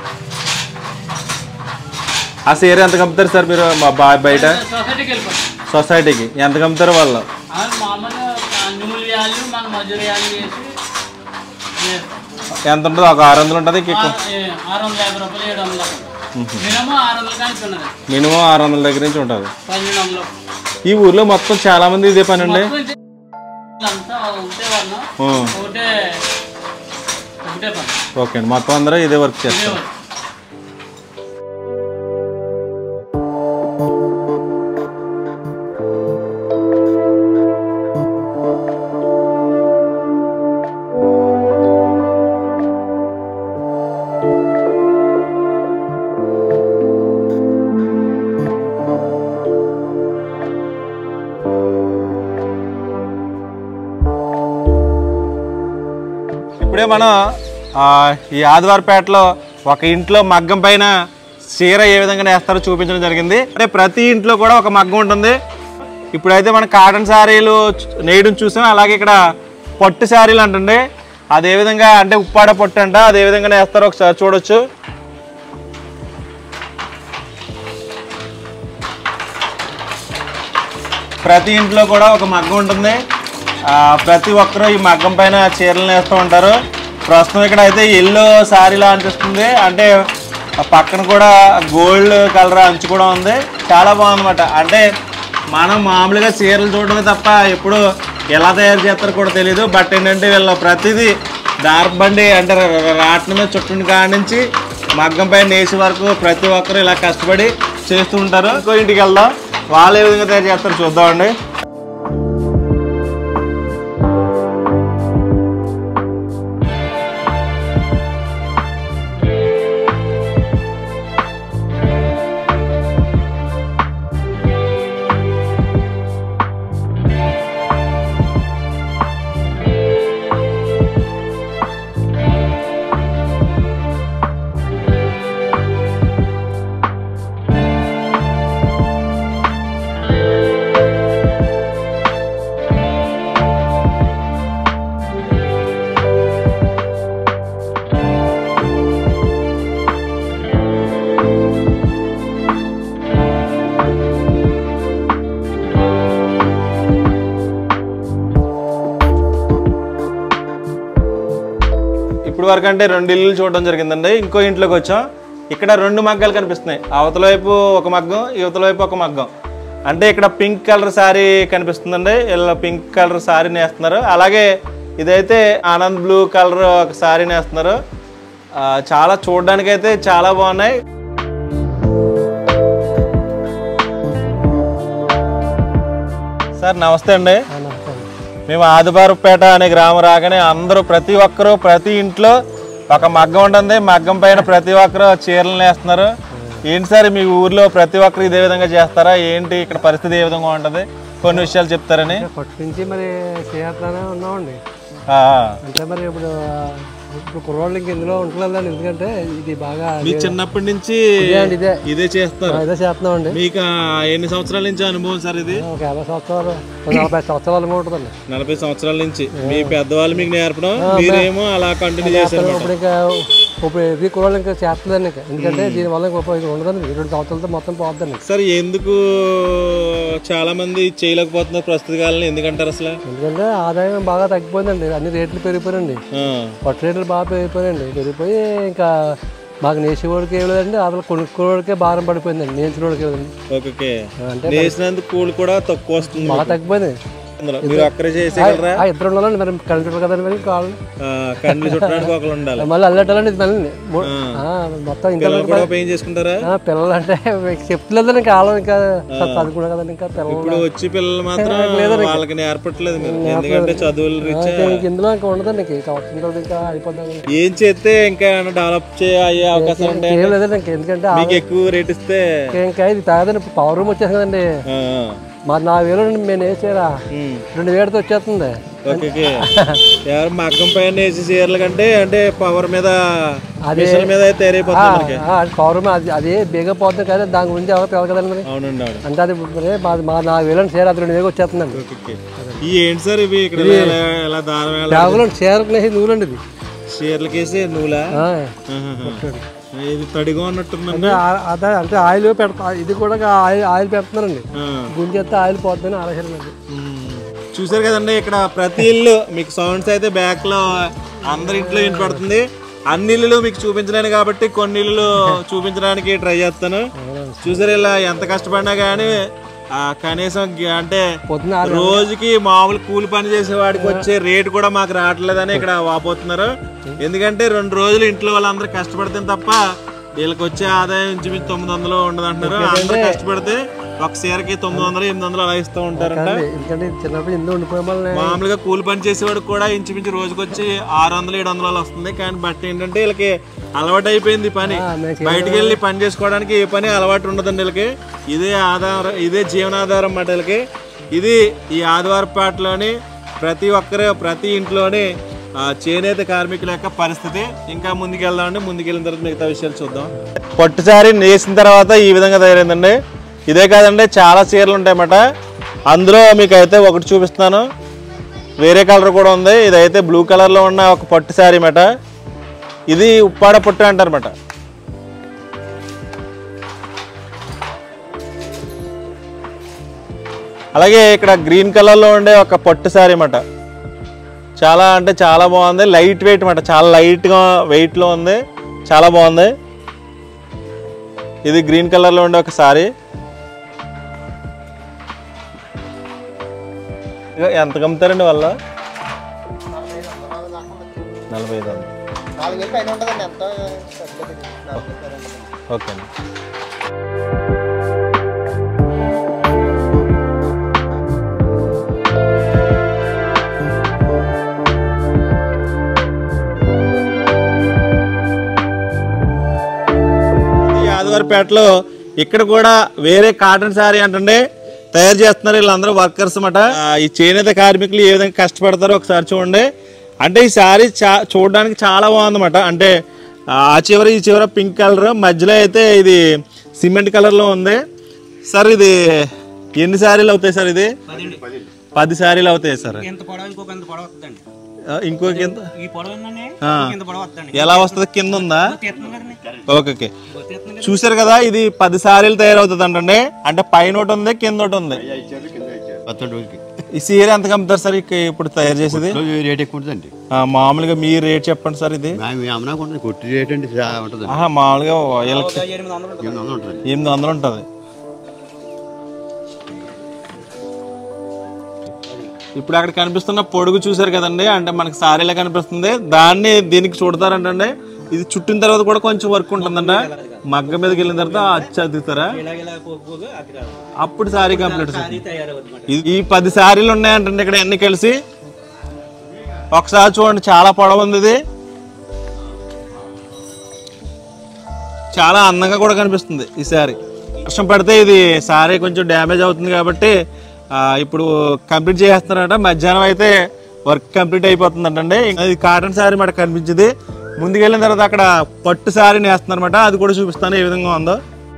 ఆ చీర ఎంత కమ్ముతారు సార్ మీరు మా బా- బయట సొసైటీకి వెళ్ళిపోతాం సొసైటీకి ఎంత కమ్ముతారు వాళ్ళు అది మామూలుగా నూనె వ్యాల్యూ మన మజూరి వ్యాల్యూ వేసి చేస్తాం. ఎంత ఉంటుంది ఒక ఆరు వందలు ఉంటుంది ఇంకెక్కువ ఆ- ఏ, ఆరు వందల యాభై రూపాయలు ఏడు వందల మినిమం ఆరు వందల కానీ ఉన్నది మినిమం ఆరు వందల దగ్గర నుంచి ఉంటుంది పన్నెండు వందలు ఈ ఊర్లో మొత్తం చాలా మంది ఇదే పని అండి మొత్తం ఇది అంతా ఒకటే వర్ణం ఉం. ఒకటే ఒకటే పని ఓకే అండి మొత్తం అందరూ ఇదే వర్క్ ఇదే చేస్తారు వర్క్. ఇప్పుడే మనం ఆ, ఈ ఆదివారపేటలో ఒక ఇంట్లో మగ్గం పైన చీర ఏ విధంగా నేస్తారో చూపించడం జరిగింది అంటే ప్రతి ఇంట్లో కూడా ఒక మగ్గం ఉంటుంది ఇప్పుడైతే మన కాటన్ శారీలు చు- నేయడం చూసాం అలాగే ఇక్కడ పట్టు శారీలు అంటుంది అదే విధంగా అంటే ఉప్పాడ పట్టు అంట అదే విధంగా నేస్తారో ఒకసారి చూడొచ్చు ప్రతి ఇంట్లో కూడా ఒక మగ్గం ఉంటుంది ఆ, ప్రతి ఒక్కరూ ఈ మగ్గం పైన చీరలు నేస్తూ ఉంటారు ప్రస్తుతం ఇక్కడ అయితే ఎల్లో శారీలా అనిపిస్తుంది అంటే ఆ పక్కన కూడా గోల్డ్ కలర్ అంచు కూడా ఉంది చాలా బాగుందన్నమాట అంటే మనం మామూలుగా చీరలు చూడడమే తప్ప ఎప్పుడు ఎలా తయారు చేస్తారో కూడా తెలియదు బట్ ఏంటంటే వీళ్ళ ప్రతిదీ దారబండి అంటే రాట్ల మీద చుట్టూ కాడి నుంచి మగ్గం పైన నేసి వరకు ప్రతి ఒక్కరు ఇలా కష్టపడి చేస్తూ ఉంటారు ఇంకో ఇంటికి వెళ్దాం వాళ్ళు ఏ విధంగా తయారు చేస్తారో చూద్దామండి ఇప్పుడు వరకు అంటే రెండు ఇల్లులు చూడడం జరిగిందండి ఇంకో ఇంట్లోకి వచ్చాం ఇక్కడ రెండు మగ్గాలు కనిపిస్తున్నాయి అవతల వైపు ఒక మగ్గం యువతల వైపు ఒక మగ్గం అంటే ఇక్కడ పింక్ కలర్ శారీ కనిపిస్తుందండి ఇలా పింక్ కలర్ శారీ నేస్తున్నారు అలాగే ఇదైతే ఆనంద్ బ్లూ కలర్ ఒక శారీ నేస్తున్నారు ఆ, చాలా చూడడానికి అయితే చాలా బాగున్నాయి సార్ నమస్తే అండి మేము ఆదివారపేట అనే గ్రామం రాగానే అందరూ ప్రతి ఒక్కరూ ప్రతి ఇంట్లో ఒక మగ్గం ఉంటుంది మగ్గం పైన ప్రతి ఒక్కరు చీరలు నేస్తున్నారు ఏంటి సార్ మీ ఊర్లో ప్రతి ఒక్కరు ఇదే విధంగా చేస్తారా ఏంటి ఇక్కడ పరిస్థితి ఏ విధంగా ఉంటుంది కొన్ని విషయాలు చెప్తారని ఫస్ట్ నుంచి మరి చేస్తానే ఉన్నామండి ఆ, అంటే మరి ఇప్పుడు ఇప్పుడు కుర్రోళ్ళు ఇంక ఇందులో ఉంటలేదండి ఎందుకంటే ఇది బాగా మీ చిన్నప్పటి నుంచి ఇదే అండి ఇదే ఇదే చేస్తారు ఇదే చేస్తున్నామండి మీకు ఆ, ఎన్ని సంవత్సరాల నుంచి అనుభవం సార్ ఇది ఒక యాభై సంవత్సరాలు ఒక నలభై సంవత్సరాలు ఉంటుందండి నలభై సంవత్సరాల నుంచి మీ పెద్దవాళ్ళు మీకు నేర్పడం మీరేమో అలా కంటిన్యూ చేశారు ఇప్పుడు ఇంకా ఇప్పుడు ఇది కుర్రోళ్ళు ఇంకా చేస్తుందండి ఇంకా ఎందుకంటే దీనివల్ల ఇంకా ఉపయోగం ఉండదండి రెండు సంవత్సరాలతో మొత్తం పోతుందండి సార్ ఎందుకు చాలా మంది చేయలేకపోతున్నారు ప్రస్తుత కాలంలో ఎందుకంటారు అసలు ఎందుకంటే ఆదాయం బాగా తగ్గిపోయిందండి అన్ని రేట్లు పెరిగిపోయారండి ఆ, పట్టు రేట్లు బాగా పెరిగిపోయాయండి పెరిగిపోయి ఇంకా మాకు నేసేవాడికి ఏం లేదండి అసలు కొనుక్కోవాడికే భారం పడిపోయిందండి నేర్చుకోవడానికి లేదండి ఓకే ఓకే అంటే నేసినందుకు కూలి కూడా తక్కువ వస్తుంది బాగా తగ్గిపోయింది అందులో. మీరు ఒక్కరే చేసేయగలరా ఆ ఇద్దరు ఉండాలండి మరి కరెంట్ ఉంటుంది కదండి మరి కావాలి ఆ, కండ్లు చుట్టడానికి ఒకరు ఉండాలి మళ్ళీ అల్లటాలండి ఇది మళ్ళీ మూ- ఆ, మొత్తం ఇంకా పిల్లలు కూడా పెయిన్ చేసుకుంటారా ఆ, పిల్లలు అంటే చెప్తలేదండి కాలం ఇంకా చదువుకున్నా కదండి ఇంకా పిల్లలు ఇప్పుడు వచ్చి పిల్లలు మాత్రం వాళ్ళకి నేర్పట్లేదు మీరు ఎందుకంటే చదువులు రీత్యా ఇంకా ఇంక ఇందులో ఇంకా ఉండదండి ఇంక ఇంకా వచ్చిన తర్వాత ఇంకా అయిపోద్దాం ఏం చేస్తే ఇంకా డెవలప్ చే అయ్యే అవకాశాలు ఉంటాయి ఏం లేదండి ఇంక ఎందుకంటే మీకు ఎక్కువ రేట్ ఇస్తే ఇంకా- ఇంకా ఇది తాగదండి ఇప్పుడు పవర్ రూమ్ వచ్చేసింది కదండి ఆ, మరి నా వేలు మేము వేసారా ఉమ్. రెండు వేలతో వచ్చేస్తుంది ఓకే ఓకే ఎవరు మగ్గం పైన వేసి చీరల కంటే అంటే పవర్ మీద అదే- మిషన్ మీద అయితే తయారైపోతుంది మనకి పవర్ రూమ్ అది అదే బేగా పోతుంది కానీ దాని గురించి ఎవరు పిల్లలు కదండి మరి అవునండి అవును అంటే అది మరి మా- మా నాలుగు వేలు షేర్ అది రెండు వేలు వచ్చేస్తుందండి ఓకే, ఓకే. ఈ ఏంటి సార్ ఇవి ఇక్కడ ఇలా- ఇలా- ఇలా దారం ఎలా బ్యాగులో షేర్ నూరండి ఇది చీరలకేసి నూలా ఆ. ఆహాహా. ఇది తడిగా ఉన్నట్టుందండి అంటే ఆ- అదే అంటే ఆయిల్ పెడతా ఇది కూడా ఆయిల్ ఆయిల్ పెడుతున్నారండి ఆ. గుంజెత్తే ఆయిల్ పోతుందని ఆలోచన మ్మ్. చూసారు కదండి ఇక్కడ ప్రతి ఇల్లు మీకు సౌండ్స్ అయితే బ్యాక్ లో అందరి ఇంట్లో వినపడుతుంది అన్ని ఇల్లులు మీకు చూపించలేను కాబట్టి కొన్ని ఇల్లులు చూపించడానికి ట్రై చేస్తాను చూసారు ఇలా ఎంత కష్టపడినా కానీ ఆ, కనీసం గ- అంటే పొద్దున్న రోజుకి మామూలు కూలి పని చేసే వాడికి వచ్చే రేటు కూడా మాకు రావట్లేదని ఇక్కడ వాపోతున్నారు ఎందుకంటే రెండు రోజులు ఇంట్లో వాళ్ళందరూ కష్టపడితే తప్ప వీళ్ళకి వచ్చే ఆదాయం ఇంచుమించు తొమ్మిది వందలు ఉండదు అంటున్నారు అందరూ కష్టపడితే ఒక చీరకి తొమ్మిది వందలు ఎనిమిది వందలు అలా ఇస్తూ ఉంటారంట ఎందుకంటే ఇది చిన్నప్పుడు ఇందులో ఉండిపోయే వల్ల మామూలుగా కూలి పని చేసేవాడికి కూడా ఇంచుమించు రోజుకి వచ్చి ఆరు వందలు ఏడు వందలు అలా వస్తుంది కానీ బట్ ఏంటంటే వీళ్ళకి అలవాటు అయిపోయింది ఈ పని బయటికి వెళ్ళి పని చేసుకోవడానికి ఏ పని అలవాటు ఉండదండి వీళ్ళకి ఇదే ఆధారం ఇదే జీవనాధారం అన్నమాట వీళ్ళకి ఇది ఈ ఆదివారపేటలోని ప్రతి ఒక్కరు ప్రతి ఇంట్లోని ఆ చేనేత కార్మికుల యొక్క పరిస్థితి ఇంకా ముందుకెళ్దామండి ముందుకెళ్ళిన తర్వాత మిగతా విషయాలు చూద్దాం పట్టు శారీ నేసిన తర్వాత ఈ విధంగా తయారైందండి ఇదే కాదండి చాలా చీరలు ఉంటాయన్నమాట అందులో మీకు అయితే ఒకటి చూపిస్తున్నాను వేరే కలర్ కూడా ఉంది ఇదైతే బ్లూ కలర్లో ఉన్న ఒక పట్టు శారీ మాట ఇది ఉప్పాడ పట్టు అంటారన్నమాట అలాగే ఇక్కడ గ్రీన్ కలర్లో ఉండే ఒక పట్టు శారీ అన్నమాట చాలా అంటే చాలా బాగుంది లైట్ వెయిట్ అన్నమాట చాలా లైట్గా వెయిట్లో ఉంది చాలా బాగుంది ఇది గ్రీన్ కలర్లో ఉండే ఒక శారీ ఇక ఎంత కమ్ముతారండి వాళ్ళ నలభై ఐదు వందలు. నాలుగేళ్ళు పైన ఉంటుందండి ఎంత ఓకే అండి ఈ ఆదివారిపేటలో ఇక్కడ కూడా వేరే కాటన్ శారీ అంటే తయారు చేస్తున్నారు వీళ్ళందరూ వర్కర్స్ అన్నమాట ఆ, ఈ చేనేత కార్మికులు ఏ విధంగా కష్టపడతారో ఒకసారి చూడండి అంటే ఈ శారీ చా చూడడానికి చాలా బాగుందన్నమాట అంటే ఆ చివర ఈ చివర పింక్ కలర్ మధ్యలో అయితే ఇది సిమెంట్ కలర్లో ఉంది సార్ ఇది ఎన్ని శారీలు అవుతాయి సార్ ఇది పది శారీలు అవుతాయి సార్ ఎంత పొడవు ఇంకొక ఎంత పొడవు వస్తుందండి ఆ, ఇంకొక ఎంత ఈ పొడవు ఏంటండి ఆ. ఇంత పొడవు వస్తుందండి ఎలా వస్తుంది కింద ఉందా తీస్తున్నాం కదండి ఓకే ఓకే చూసారు కదా ఇది పది సారీలు తయారవుతుంది అంటండి అంటే పైన ఒకటి ఉంది కింద ఒకటి ఉంది ఈ సీర ఎంత అమ్ముతారు సార్ ఇక ఇప్పుడు తయారు చేసేది రేట్ ఎక్కువ ఉంటుందండి ఆ, మామూలుగా మీ రేట్ చెప్పండి సార్ ఇది అమ్మనా కొట్టి రేట్ అండి చా- ఉంటుందండి ఆహా మామూలుగా వీళ్ళకి ఎనిమిది వందలు ఉంటుంది. ఎనిమిది వందలు ఉంటుంది ఎనిమిది వందలు ఉంటుంది ఇప్పుడు అక్కడ కనిపిస్తున్న పొడుగు చూసారు కదండి అంటే మనకి సారీలా కనిపిస్తుంది దాన్ని దీనికి చుడతారంటండి ఇది చుట్టిన తర్వాత కూడా కొంచెం వర్క్ ఉంటుందంట మగ్గ మీదకి వెళ్ళిన తర్వాత అచ్చు అద్దుతారా ఇలాగ ఇలా పోగు పోగు అది రాదు. అప్పుడు సారీ కంప్లీట్ అది తయారవుతుంది అన్నమాట. ఇది ఈ పది సారీలు ఉన్నాయంటండి ఇక్కడ అన్ని కలిసి ఒకసారి చూడండి చాలా పొడవు ఉంది ఇది చాలా అందంగా కూడా కనిపిస్తుంది ఈ శారీ వర్షం పడితే ఇది శారీ కొంచెం డ్యామేజ్ అవుతుంది కాబట్టి ఆ, ఇప్పుడు కంప్లీట్ చేస్తున్నారట మధ్యాహ్నం అయితే వర్క్ కంప్లీట్ అయిపోతుందంటండి ఇది కాటన్ శారీ మాట కనిపించింది ముందుకెళ్ళిన తర్వాత అక్కడ పట్టు శారీ నేస్తున్నారన్నమాట అది కూడా చూపిస్తాను ఏ విధంగా ఉందో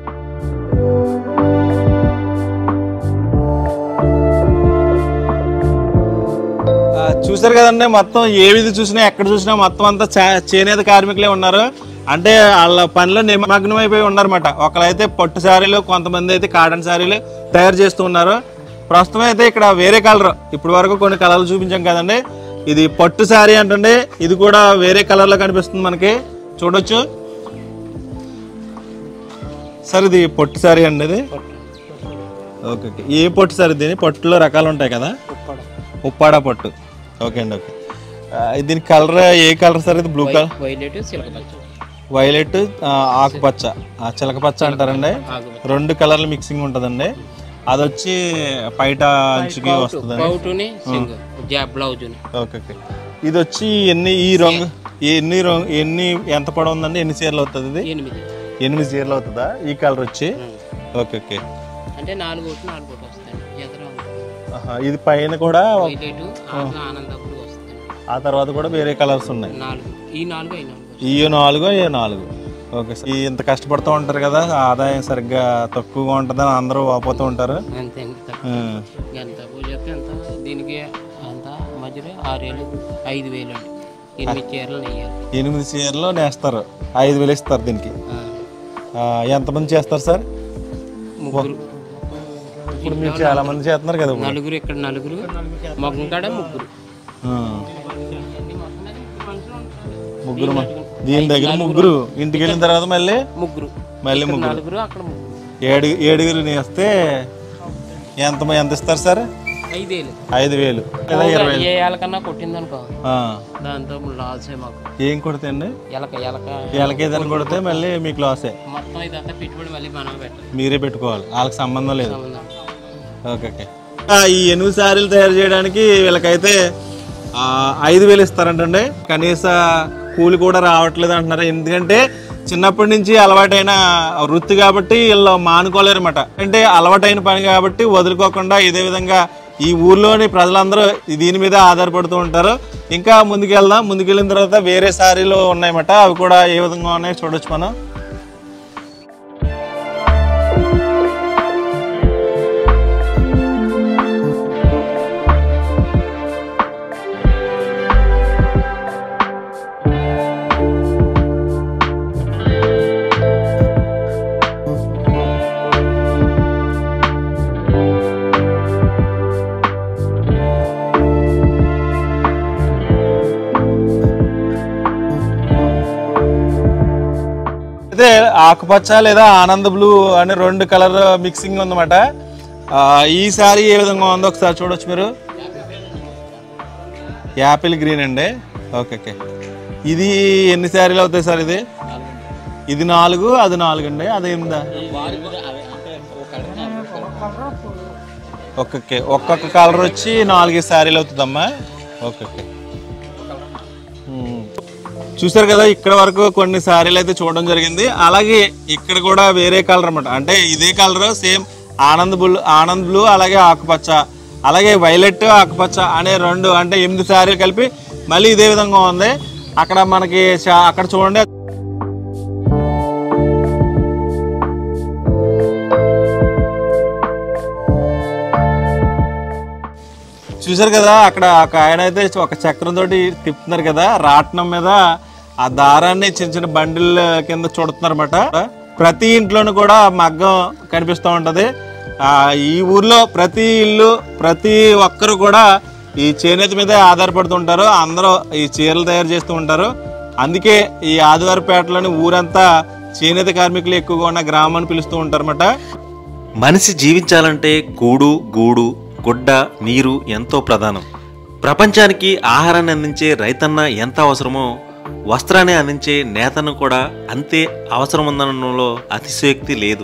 ఆ, చూశారు కదండి మొత్తం ఏ విధి చూసినా ఎక్కడ చూసినా మొత్తం అంతా చా- చేనేత కార్మికులే ఉన్నారు అంటే వాళ్ళ పనిలో నిమగ్నం అయిపోయి ఉన్నారన్నమాట ఒకరైతే పట్టు శారీలు కొంతమంది అయితే కాటన్ శారీలు తయారు చేస్తూ ఉన్నారు ప్రస్తుతం అయితే ఇక్కడ వేరే కలర్ ఇప్పటి వరకు కొన్ని కలర్లు చూపించాం కదండి ఇది పట్టు శారీ అంటే ఇది కూడా వేరే కలర్లో కనిపిస్తుంది మనకి చూడొచ్చు సార్ ఇది పొట్టు శారీ అండి ఇది ఓకే ఓకే ఏ పొట్టు సార్ దీని పొట్టులో రకాలు ఉంటాయి కదా ఉప్పాడ పొట్టు ఓకే అండి ఓకే ఆ, దీని కలర్ ఏ కలర్ సార్ ఇది బ్లూ కలర్ వైలెట్ సిల్క్ పచ్చ వైలెట్ ఆ, ఆకుపచ్చ ఆ, చిలక పచ్చ అంటారండి రెండు కలర్లు మిక్సింగ్ ఉంటుందండి అది వచ్చి పైట అంచుకి వస్తుందండి పౌటుని సింగ్ జా బ్లౌజుని ఓకే ఓకే ఇది వచ్చి ఎన్ని ఈ రంగు ఎన్ని రంగు ఎన్ని ఎంత పొడవు ఉందండి ఎన్ని చీరలు అవుతుంది ఇది ఎనిమిది ఎనిమిది చీరలు అవుతుందా ఈ కలర్ వచ్చి ఓకే ఓకే అంటే నాలుగు ఒకటి నాలుగు ఒకటి వస్తాయండి ఎదురు ఆహా, ఇది పైన కూడా వైలెట్ ఆకు ఆనందప్పుడు వస్తాయి ఆ తర్వాత కూడా వేరే కలర్స్ ఉన్నాయి నాలుగు ఈ నాలుగు ఈ నాలుగు ఈ నాలుగు ఈ నాలుగు ఓకే సార్ ఈ ఇంత కష్టపడుతూ ఉంటారు కదా ఆదాయం సరిగ్గా తక్కువగా ఉంటుందని అందరూ వాపోతూ ఉంటారు అంతే అండి తక్కువ. ఉం. ఎంత పూజ చేస్తే ఎంత దీనికి అంత మధ్యలో ఆరేళ్ళు ఐదు వేలు అండి ఎనిమిది చీరలు నెయ్యాలి ఎనిమిది చీరలు నేస్తారు ఐదు వేలు ఇస్తారు దీనికి ఆ, ఎంతమంది చేస్తారు సార్ ముగ్గురు ఇప్పుడు మీరు చాలా మంది చేస్తున్నారు కదా ఇప్పుడు నలుగురు ఇక్కడ నలుగురు మొగ్గం కాడ ముగ్గురు ఆ. ముగ్గురు మ- దీని దగ్గర ముగ్గురు ఇంటికి వెళ్ళిన తర్వాత మళ్ళీ ముగ్గురు మళ్ళీ ఇక్కడ ముగ్గురు నలుగురు అక్కడ ముగ్గురు ఏడు ఏడుగురు నేస్తే ఎంత ఎంత ఇస్తారు సార్ ఐదేళ్ళు ఐదు వేలు లేదా ఇరవై వేలు ఏ ఏళ్ళకన్నా కొట్టిందనుకో ఆ. దాంతో లాసే మాకు ఏం కొడితే ఎలక ఎలక ఎలకేదని కొడితే మళ్ళీ మీకు లాసే మొత్తం ఇదంతా పెట్టుబడి మళ్ళీ మనం పెట్టాలి మీరే పెట్టుకోవాలి వాళ్ళకి సంబంధం లేదు సంబంధం. ఓకే ఓకే ఆ, ఈ ఎనిమిది సారీలు తయారు చేయడానికి వీళ్ళకైతే ఆ, ఐదు వేలు ఇస్తారంటండి కనీస కూలి కూడా రావట్లేదు అంటున్నారు ఎందుకంటే చిన్నప్పటి నుంచి అలవాటైన వృత్తి కాబట్టి వీళ్ళు మానుకోలేరన్నమాట అంటే అలవాటైన పని కాబట్టి వదులుకోకుండా ఇదే విధంగా ఈ ఊర్లోని ప్రజలందరూ దీని మీద ఆధారపడుతూ ఉంటారు ఇంకా ముందుకెళ్దాం ముందుకెళ్ళిన తర్వాత వేరే శారీలు ఉన్నాయన్నమాట అవి కూడా ఏ విధంగా ఉన్నాయో చూడొచ్చు మనం అయితే ఆకుపచ్చ లేదా ఆనంద్ బ్లూ అని రెండు కలర్ మిక్సింగ్ ఉందన్నమాట ఆ, ఈ సారీ ఏ విధంగా ఉందో ఒకసారి చూడొచ్చు మీరు యాపిల్ గ్రీన్ అండి ఓకే ఓకే ఇది ఎన్ని శారీలు అవుతాయి సార్ ఇది ఇది నాలుగు అది నాలుగు అండి అది ఎనిమిదా ఓకే ఓకే ఒక్కొక్క కలర్ వచ్చి నాలుగు శారీలు అవుతుందమ్మా ఓకే ఓకే ఉమ్. చూసారు కదా ఇక్కడ వరకు కొన్ని శారీలు అయితే చూడడం జరిగింది అలాగే ఇక్కడ కూడా వేరే కలర్ అన్నమాట అంటే ఇదే colour same Anand blue Anand blue అలాగే ఆకుపచ్చ అలాగే వైలెట్ ఆకుపచ్చ అనే రెండు అంటే ఎనిమిది శారీలు కలిపి మళ్ళీ ఇదే విధంగా ఉంది అక్కడ మనకి చా- అక్కడ చూడండి చూసారు కదా అక్కడ ఒక ఆయన అయితే ఒక చక్రం తోటి తిప్పుతున్నారు కదా రాట్నం మీద ఆ దారాన్ని చిన్న చిన్న బండిల్ కింద చుడుతున్నారు అనమాట ప్రతి ఇంట్లోనూ కూడా మగ్గం కనిపిస్తూ ఉంటది ఆ ఈ ఊర్లో ప్రతి ఇల్లు ప్రతి ఒక్కరు కూడా ఈ చేనేత మీద ఆధారపడుతుంటారు అందరూ ఈ చీరలు తయారు చేస్తూ ఉంటారు అందుకే ఈ ఆదివారిపేటలోని ఊరంతా చేనేత కార్మికులు ఎక్కువగా ఉన్న గ్రామం అని పిలుస్తూ ఉంటారన్నమాట మనిషి జీవించాలంటే కూడు గూడు గుడ్డ నీరు ఎంతో ప్రధానం ప్రపంచానికి ఆహారాన్ని అందించే రైతన్న ఎంత అవసరమో వస్త్రాన్ని అందించే నేతను కూడా అంతే అవసరం ఉందనడంలో అతిశయోక్తి లేదు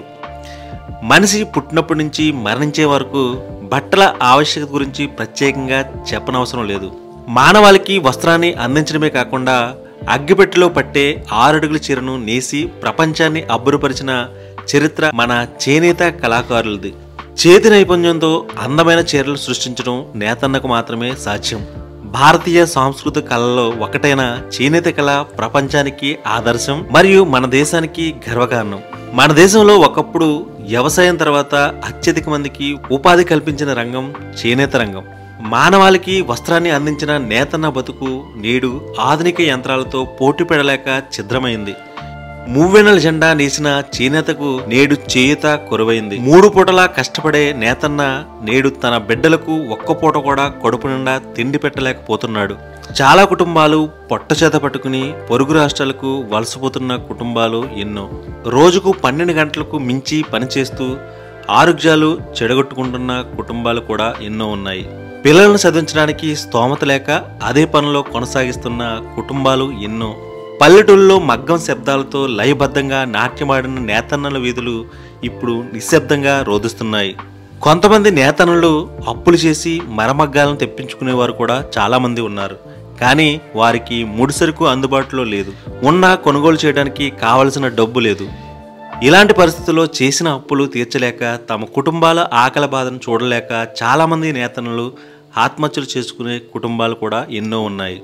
మనిషి పుట్టినప్పటి నుంచి మరణించే వరకు బట్టల ఆవశ్యకత గురించి ప్రత్యేకంగా చెప్పనవసరం లేదు మానవాళికి వస్త్రాన్ని అందించడమే కాకుండా అగ్గిపెట్టెలో పట్టే ఆరడుగుల చీరను నేసి ప్రపంచాన్ని అబ్బురపరిచిన చరిత్ర మన చేనేత కళాకారులది చేతి నైపుణ్యంతో అందమైన చీరలు సృష్టించడం నేతన్నకు మాత్రమే సాధ్యం భారతీయ సాంస్కృతిక కళలో ఒకటైన చేనేత కళ ప్రపంచానికి ఆదర్శం మరియు మన దేశానికి గర్వకారణం మన దేశంలో ఒకప్పుడు వ్యవసాయం తర్వాత అత్యధిక మందికి ఉపాధి కల్పించిన రంగం చేనేత రంగం మానవాళికి వస్త్రాన్ని అందించిన నేతన్న బతుకు నేడు ఆధునిక యంత్రాలతో పోటీ పెడలేక ఛిద్రమైంది మూవెనల జెండా నేసిన చేనేతకు నేడు చేయుత కొరవైంది మూడు పూటలా కష్టపడే నేతన్న నేడు తన బిడ్డలకు ఒక్క పూట కూడా కడుపు నిండా తిండి పెట్టలేకపోతున్నాడు చాలా కుటుంబాలు పొట్ట చేత పట్టుకుని పొరుగు రాష్ట్రాలకు వలసపోతున్న కుటుంబాలు ఎన్నో రోజుకు పన్నెండు గంటలకు మించి పనిచేస్తూ ఆరోగ్యాలు చెడగొట్టుకుంటున్న కుటుంబాలు కూడా ఎన్నో ఉన్నాయి పిల్లలను చదివించడానికి స్తోమత లేక అదే పనిలో కొనసాగిస్తున్న కుటుంబాలు ఎన్నో పల్లెటూళ్ళలో మగ్గం శబ్దాలతో లయబద్ధంగా నాట్యమాడిన నేతన్నల వీధులు ఇప్పుడు నిశ్శబ్దంగా రోధిస్తున్నాయి కొంతమంది నేతన్నలు అప్పులు చేసి మరమగ్గాలను తెప్పించుకునేవారు కూడా చాలామంది ఉన్నారు కానీ వారికి ముడిసరుకు అందుబాటులో లేదు ఉన్న కొనుగోలు చేయడానికి కావలసిన డబ్బు లేదు ఇలాంటి పరిస్థితుల్లో చేసిన అప్పులు తీర్చలేక తమ కుటుంబాల ఆకలి బాధను చూడలేక చాలామంది నేతన్నలు ఆత్మహత్యలు చేసుకునే కుటుంబాలు కూడా ఎన్నో ఉన్నాయి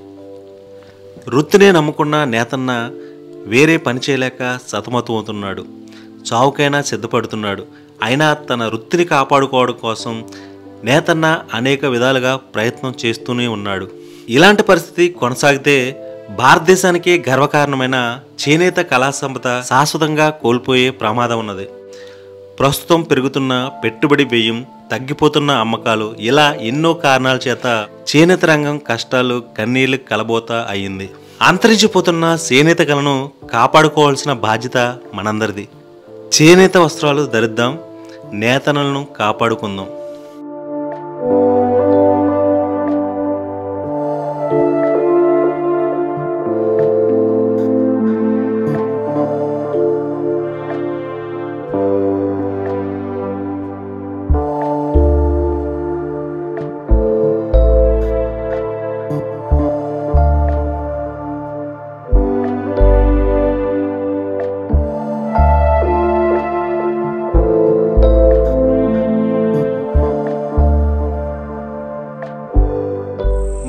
వృత్తినే నమ్ముకున్న నేతన్న వేరే పని చేయలేక సతమతమవుతున్నాడు చావుకైనా సిద్ధపడుతున్నాడు అయినా తన వృత్తిని కాపాడుకోవడం కోసం నేతన్న అనేక విధాలుగా ప్రయత్నం చేస్తూనే ఉన్నాడు ఇలాంటి పరిస్థితి కొనసాగితే భారతదేశానికి గర్వకారణమైన చేనేత కళా సంపద శాశ్వతంగా కోల్పోయే ప్రమాదం ఉన్నది ప్రస్తుతం పెరుగుతున్న పెట్టుబడి వ్యయం తగ్గిపోతున్న అమ్మకాలు ఇలా ఎన్నో కారణాల చేత చేనేత రంగం కష్టాలు కన్నీళ్లు కలబోత అయ్యింది అంతరించిపోతున్న చేనేత కళను కాపాడుకోవాల్సిన బాధ్యత మనందరిది చేనేత వస్త్రాలు ధరిద్దాం నేతనలను కాపాడుకుందాం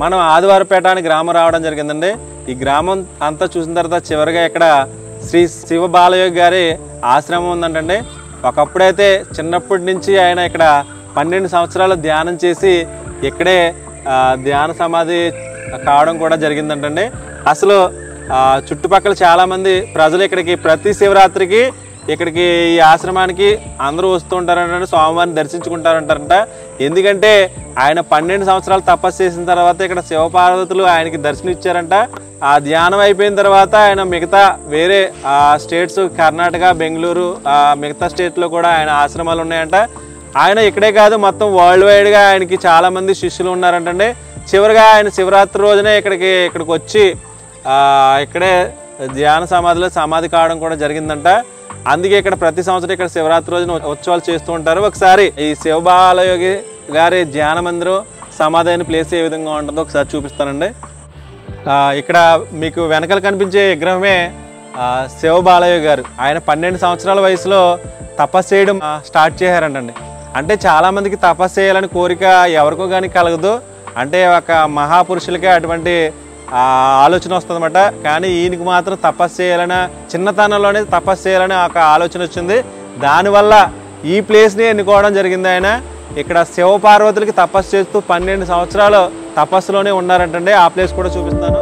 మనం ఆదివారపేట అని గ్రామం రావడం జరిగిందండి ఈ గ్రామం అంతా చూసిన తర్వాత చివరిగా ఇక్కడ శ్రీ శివ బాలయోగి గారి ఆశ్రమం ఉందంటండి ఒకప్పుడైతే చిన్నప్పటి నుంచి ఆయన ఇక్కడ పన్నెండు సంవత్సరాలు ధ్యానం చేసి ఇక్కడే ఆ, ధ్యాన సమాధి కావడం కూడా జరిగిందంటండి అసలు ఆ, చుట్టుపక్కల చాలామంది ప్రజలు ఇక్కడికి ప్రతి శివరాత్రికి ఇక్కడికి ఈ ఆశ్రమానికి అందరూ వస్తూ ఉంటారంటే స్వామివారిని దర్శించుకుంటారంటారంట ఎందుకంటే ఆయన పన్నెండు సంవత్సరాలు తపస్సు చేసిన తర్వాత ఇక్కడ శివపార్వతులు ఆయనకి దర్శనం ఇచ్చారంట ఆ ధ్యానం అయిపోయిన తర్వాత ఆయన మిగతా వేరే ఆ స్టేట్స్ కర్ణాటక బెంగళూరు ఆ మిగతా స్టేట్లో కూడా ఆయన ఆశ్రమాలు ఉన్నాయంట ఆయన ఇక్కడే కాదు మొత్తం వరల్డ్ వైడ్గా ఆయనకి చాలా మంది శిష్యులు ఉన్నారంటండి చివరిగా ఆయన శివరాత్రి రోజునే ఇక్కడికి ఇక్కడికి వచ్చి ఆ, ఇక్కడే ధ్యాన సమాధిలో సమాధి కావడం కూడా జరిగిందంట అందుకే ఇక్కడ ప్రతి సంవత్సరం ఇక్కడ శివరాత్రి రోజున ఉత్సవాలు చేస్తూ ఉంటారు ఒకసారి ఈ శివబాలయోగి గారి ధ్యాన మందిరం సమాధి అయిన ప్లేస్ ఏ విధంగా ఉంటుందో ఒకసారి చూపిస్తానండి ఆ, ఇక్కడ మీకు వెనకాల కనిపించే విగ్రహమే ఆ, శివ బాలయ్య గారు ఆయన పన్నెండు సంవత్సరాల వయసులో తపస్సు చేయడం ఆ, స్టార్ట్ చేశారంటండి అంటే చాలామందికి తపస్సు చేయాలని కోరిక ఎవరికో కానీ కలగదు అంటే ఒక మహాపురుషులకే అటువంటి ఆ, ఆలోచన వస్తుందన్నమాట కానీ ఈయనకి మాత్రం తపస్సు చేయాలని చిన్నతనంలోనే తపస్సు చేయాలని ఒక ఆలోచన వచ్చింది దానివల్ల ఈ ప్లేస్ని ఎన్నుకోవడం జరిగింది ఆయన ఇక్కడ శివ పార్వతులకి తపస్సు చేస్తూ పన్నెండు సంవత్సరాలు తపస్సులోనే ఉన్నారంటండి ఆ ప్లేస్ కూడా చూపిస్తాను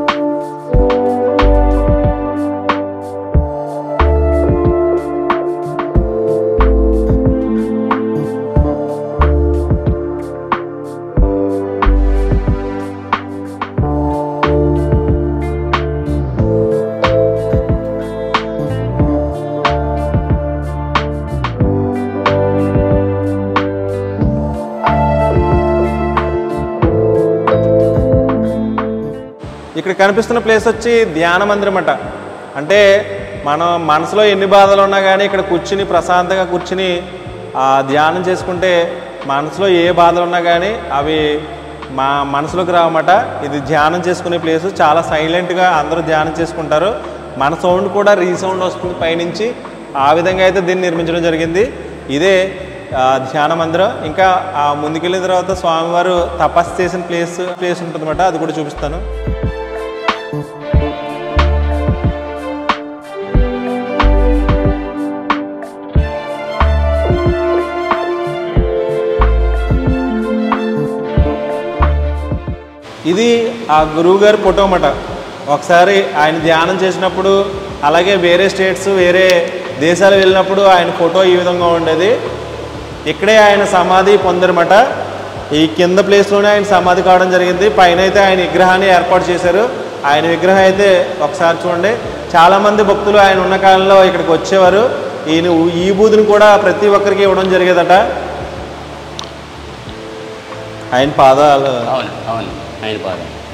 ఇక్కడ కనిపిస్తున్న ప్లేస్ వచ్చి ధ్యాన మందిరం అట అంటే మనం మనసులో ఎన్ని బాధలు ఉన్నా కానీ ఇక్కడ కూర్చుని ప్రశాంతంగా కూర్చుని ఆ, ధ్యానం చేసుకుంటే మనసులో ఏ బాధలు ఉన్నా కానీ అవి మా మనసులోకి రావన్నమాట ఇది ధ్యానం చేసుకునే ప్లేస్ చాలా సైలెంట్గా అందరూ ధ్యానం చేసుకుంటారు మన సౌండ్ కూడా రీసౌండ్ వస్తుంది పైనుంచి ఆ విధంగా అయితే దీన్ని నిర్మించడం జరిగింది ఇదే ఆ, ధ్యాన మందిరం ఇంకా ఆ ముందుకెళ్ళిన తర్వాత స్వామివారు తపస్సు చేసిన ప్లేస్ ప్లేస్ ఉంటుందన్నమాట అది కూడా చూపిస్తాను ఇది ఆ గురువు గారి ఫోటో అన్నమాట ఒకసారి ఆయన ధ్యానం చేసినప్పుడు అలాగే వేరే స్టేట్స్ వేరే దేశాలు వెళ్ళినప్పుడు ఆయన ఫోటో ఈ విధంగా ఉండేది ఇక్కడే ఆయన సమాధి పొందారన్నమాట ఈ కింద ప్లేస్లోనే ఆయన సమాధి కావడం జరిగింది పైన అయితే ఆయన విగ్రహాన్ని ఏర్పాటు చేశారు ఆయన విగ్రహం అయితే ఒకసారి చూడండి చాలామంది భక్తులు ఆయన ఉన్న కాలంలో ఇక్కడికి వచ్చేవారు ఈయన ఈ బూదిని కూడా ప్రతి ఒక్కరికి ఇవ్వడం జరిగేదట ఆయన పాదాలు అవును అవును ఆయన బాధ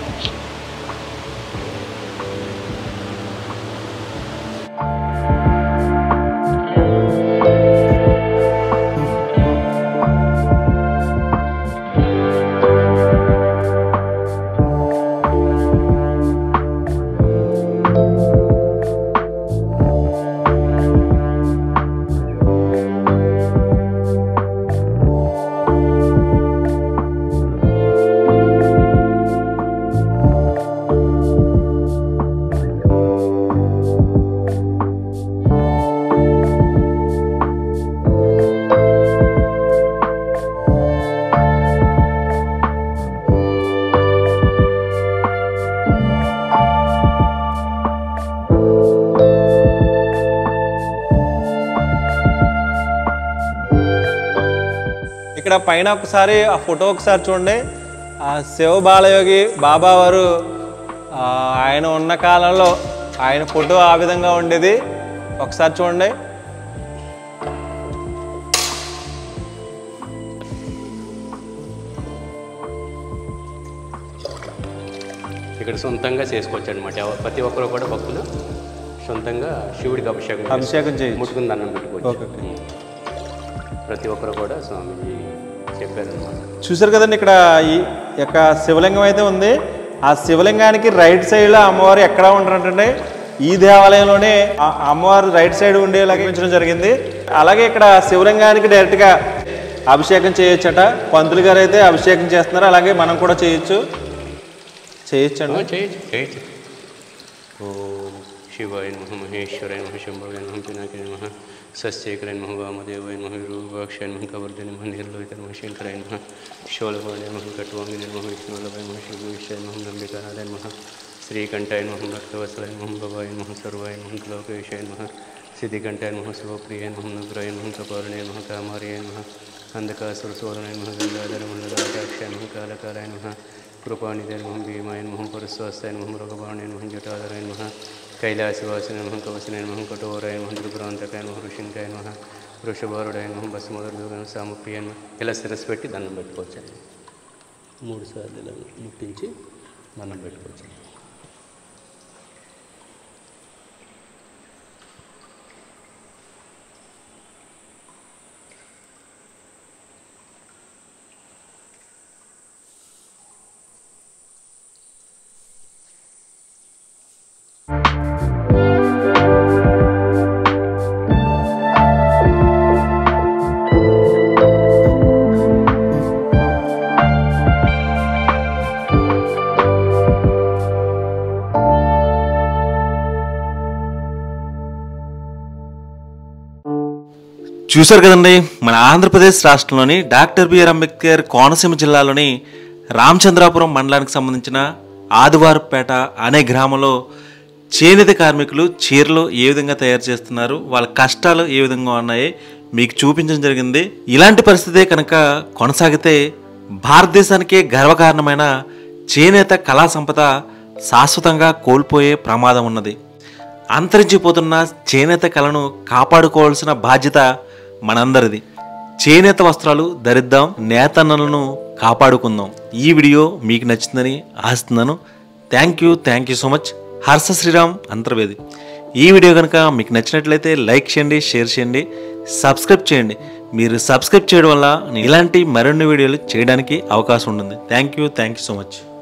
ఇక్కడ పైన ఒకసారి ఆ ఫోటో ఒకసారి చూడండి ఆ శివ బాలయోగి బాబా వారు ఆ, ఆయన ఉన్న కాలంలో ఆయన ఫోటో ఆ విధంగా ఉండేది ఒకసారి చూడండి ఇక్కడ సొంతంగా చేసుకోవచ్చు అనమాట ప్రతి ఒక్కరు కూడా భక్తులు సొంతంగా శివుడికి అభిషేకం అభిషేకం చేయొచ్చు. ముట్టుకుని దండం పెట్టుకోవచ్చు ఓకే, ఓకే. ప్రతి ఒక్కరు కూడా స్వామీజీ చెప్పారనమాట చూసారు కదండి ఇక్కడ ఈ యొక్క శివలింగం అయితే ఉంది ఆ శివలింగానికి రైట్ సైడ్లో అమ్మవారు ఎక్కడ ఉంటారంటే ఈ దేవాలయంలోనే ఆ అమ్మవారు రైట్ సైడ్ ఉండేలాగా ఉంచడం జరిగింది అలాగే ఇక్కడ శివలింగానికి డైరెక్ట్గా అభిషేకం చేయొచ్చట పంతులు గారు అయితే అభిషేకం చేస్తున్నారు అలాగే మనం కూడా చేయొచ్చు చేయొచ్చండి చేయొచ్చు చేయొచ్చు ఓం శివాయ నమ మహేశ్వరాయ నమ శంభవే నమ పినాకి నమ సస్యేకరాయ నమ వామదేవాయ నమ విరూపాక్షాయ నమ కవర్ధని నమ నిర్లోహిత నమ శంకరాయ నమ శోలపాణ్య నమ కట్వాంగి నమ విష్ణులభాయ నమ శివవిష్యాయ నమ నంబికానాథాయ నమ శ్రీకంఠాయ నమ భక్తవత్సలాయ నమ భవాయ నమ సర్వాయ నమ లోకేశాయ నమ సిద్ధికంఠాయ నమ శివప్రియాయ నమ నుగ్రాయ నమ కపారణాయ నమ కామార్యాయ నమ అంధకాసురసోదనాయ నమ గంగాధర మండలాధ్యాక్షాయ నమ కాలకాలాయ నమ కృపానిధి నమ భీమాయ నమ పరస్వాస్థాయ నమ మృగపాణాయ నమ జటాధరాయ నమ కైలాసవాసిన నమ కవచనాయ నమ కఠోరాయ నమ త్రిపురాంతకాయ నమ ఋషింకాయ నమ వృషభారుడాయ నమ భస్మోదరుడు సామప్రియ నమ ఇలా శిరస్సు పెట్టి దండం పెట్టుకోవచ్చు మూడు సార్లు ఇలా ముట్టించి దండం పెట్టుకోవచ్చు చూశారు కదండి మన ఆంధ్రప్రదేశ్ రాష్ట్రంలోని డాక్టర్ బిఆర్ అంబేద్కర్ కోనసీమ జిల్లాలోని రామచంద్రాపురం మండలానికి సంబంధించిన ఆదివారపేట అనే గ్రామంలో చేనేత కార్మికులు చీరలు ఏ విధంగా తయారు చేస్తున్నారు వాళ్ళ కష్టాలు ఏ విధంగా ఉన్నాయి మీకు చూపించడం జరిగింది ఇలాంటి పరిస్థితే కనుక కొనసాగితే భారతదేశానికే గర్వకారణమైన చేనేత కళా సంపద శాశ్వతంగా కోల్పోయే ప్రమాదం ఉన్నది అంతరించిపోతున్న చేనేత కళను కాపాడుకోవాల్సిన బాధ్యత మనందరిది చేనేత వస్త్రాలు ధరిద్దాం నేతన్నలను కాపాడుకుందాం ఈ వీడియో మీకు నచ్చిందని ఆశిస్తున్నాను thank you thank you so much Harsha Sriram Antarvedi ఈ వీడియో కనుక మీకు నచ్చినట్లయితే లైక్ చేయండి షేర్ చేయండి సబ్స్క్రైబ్ చేయండి మీరు సబ్స్క్రైబ్ చేయడం వల్ల నేను ఇలాంటి మరిన్ని వీడియోలు చేయడానికి అవకాశం ఉంటుంది thank you thank you so much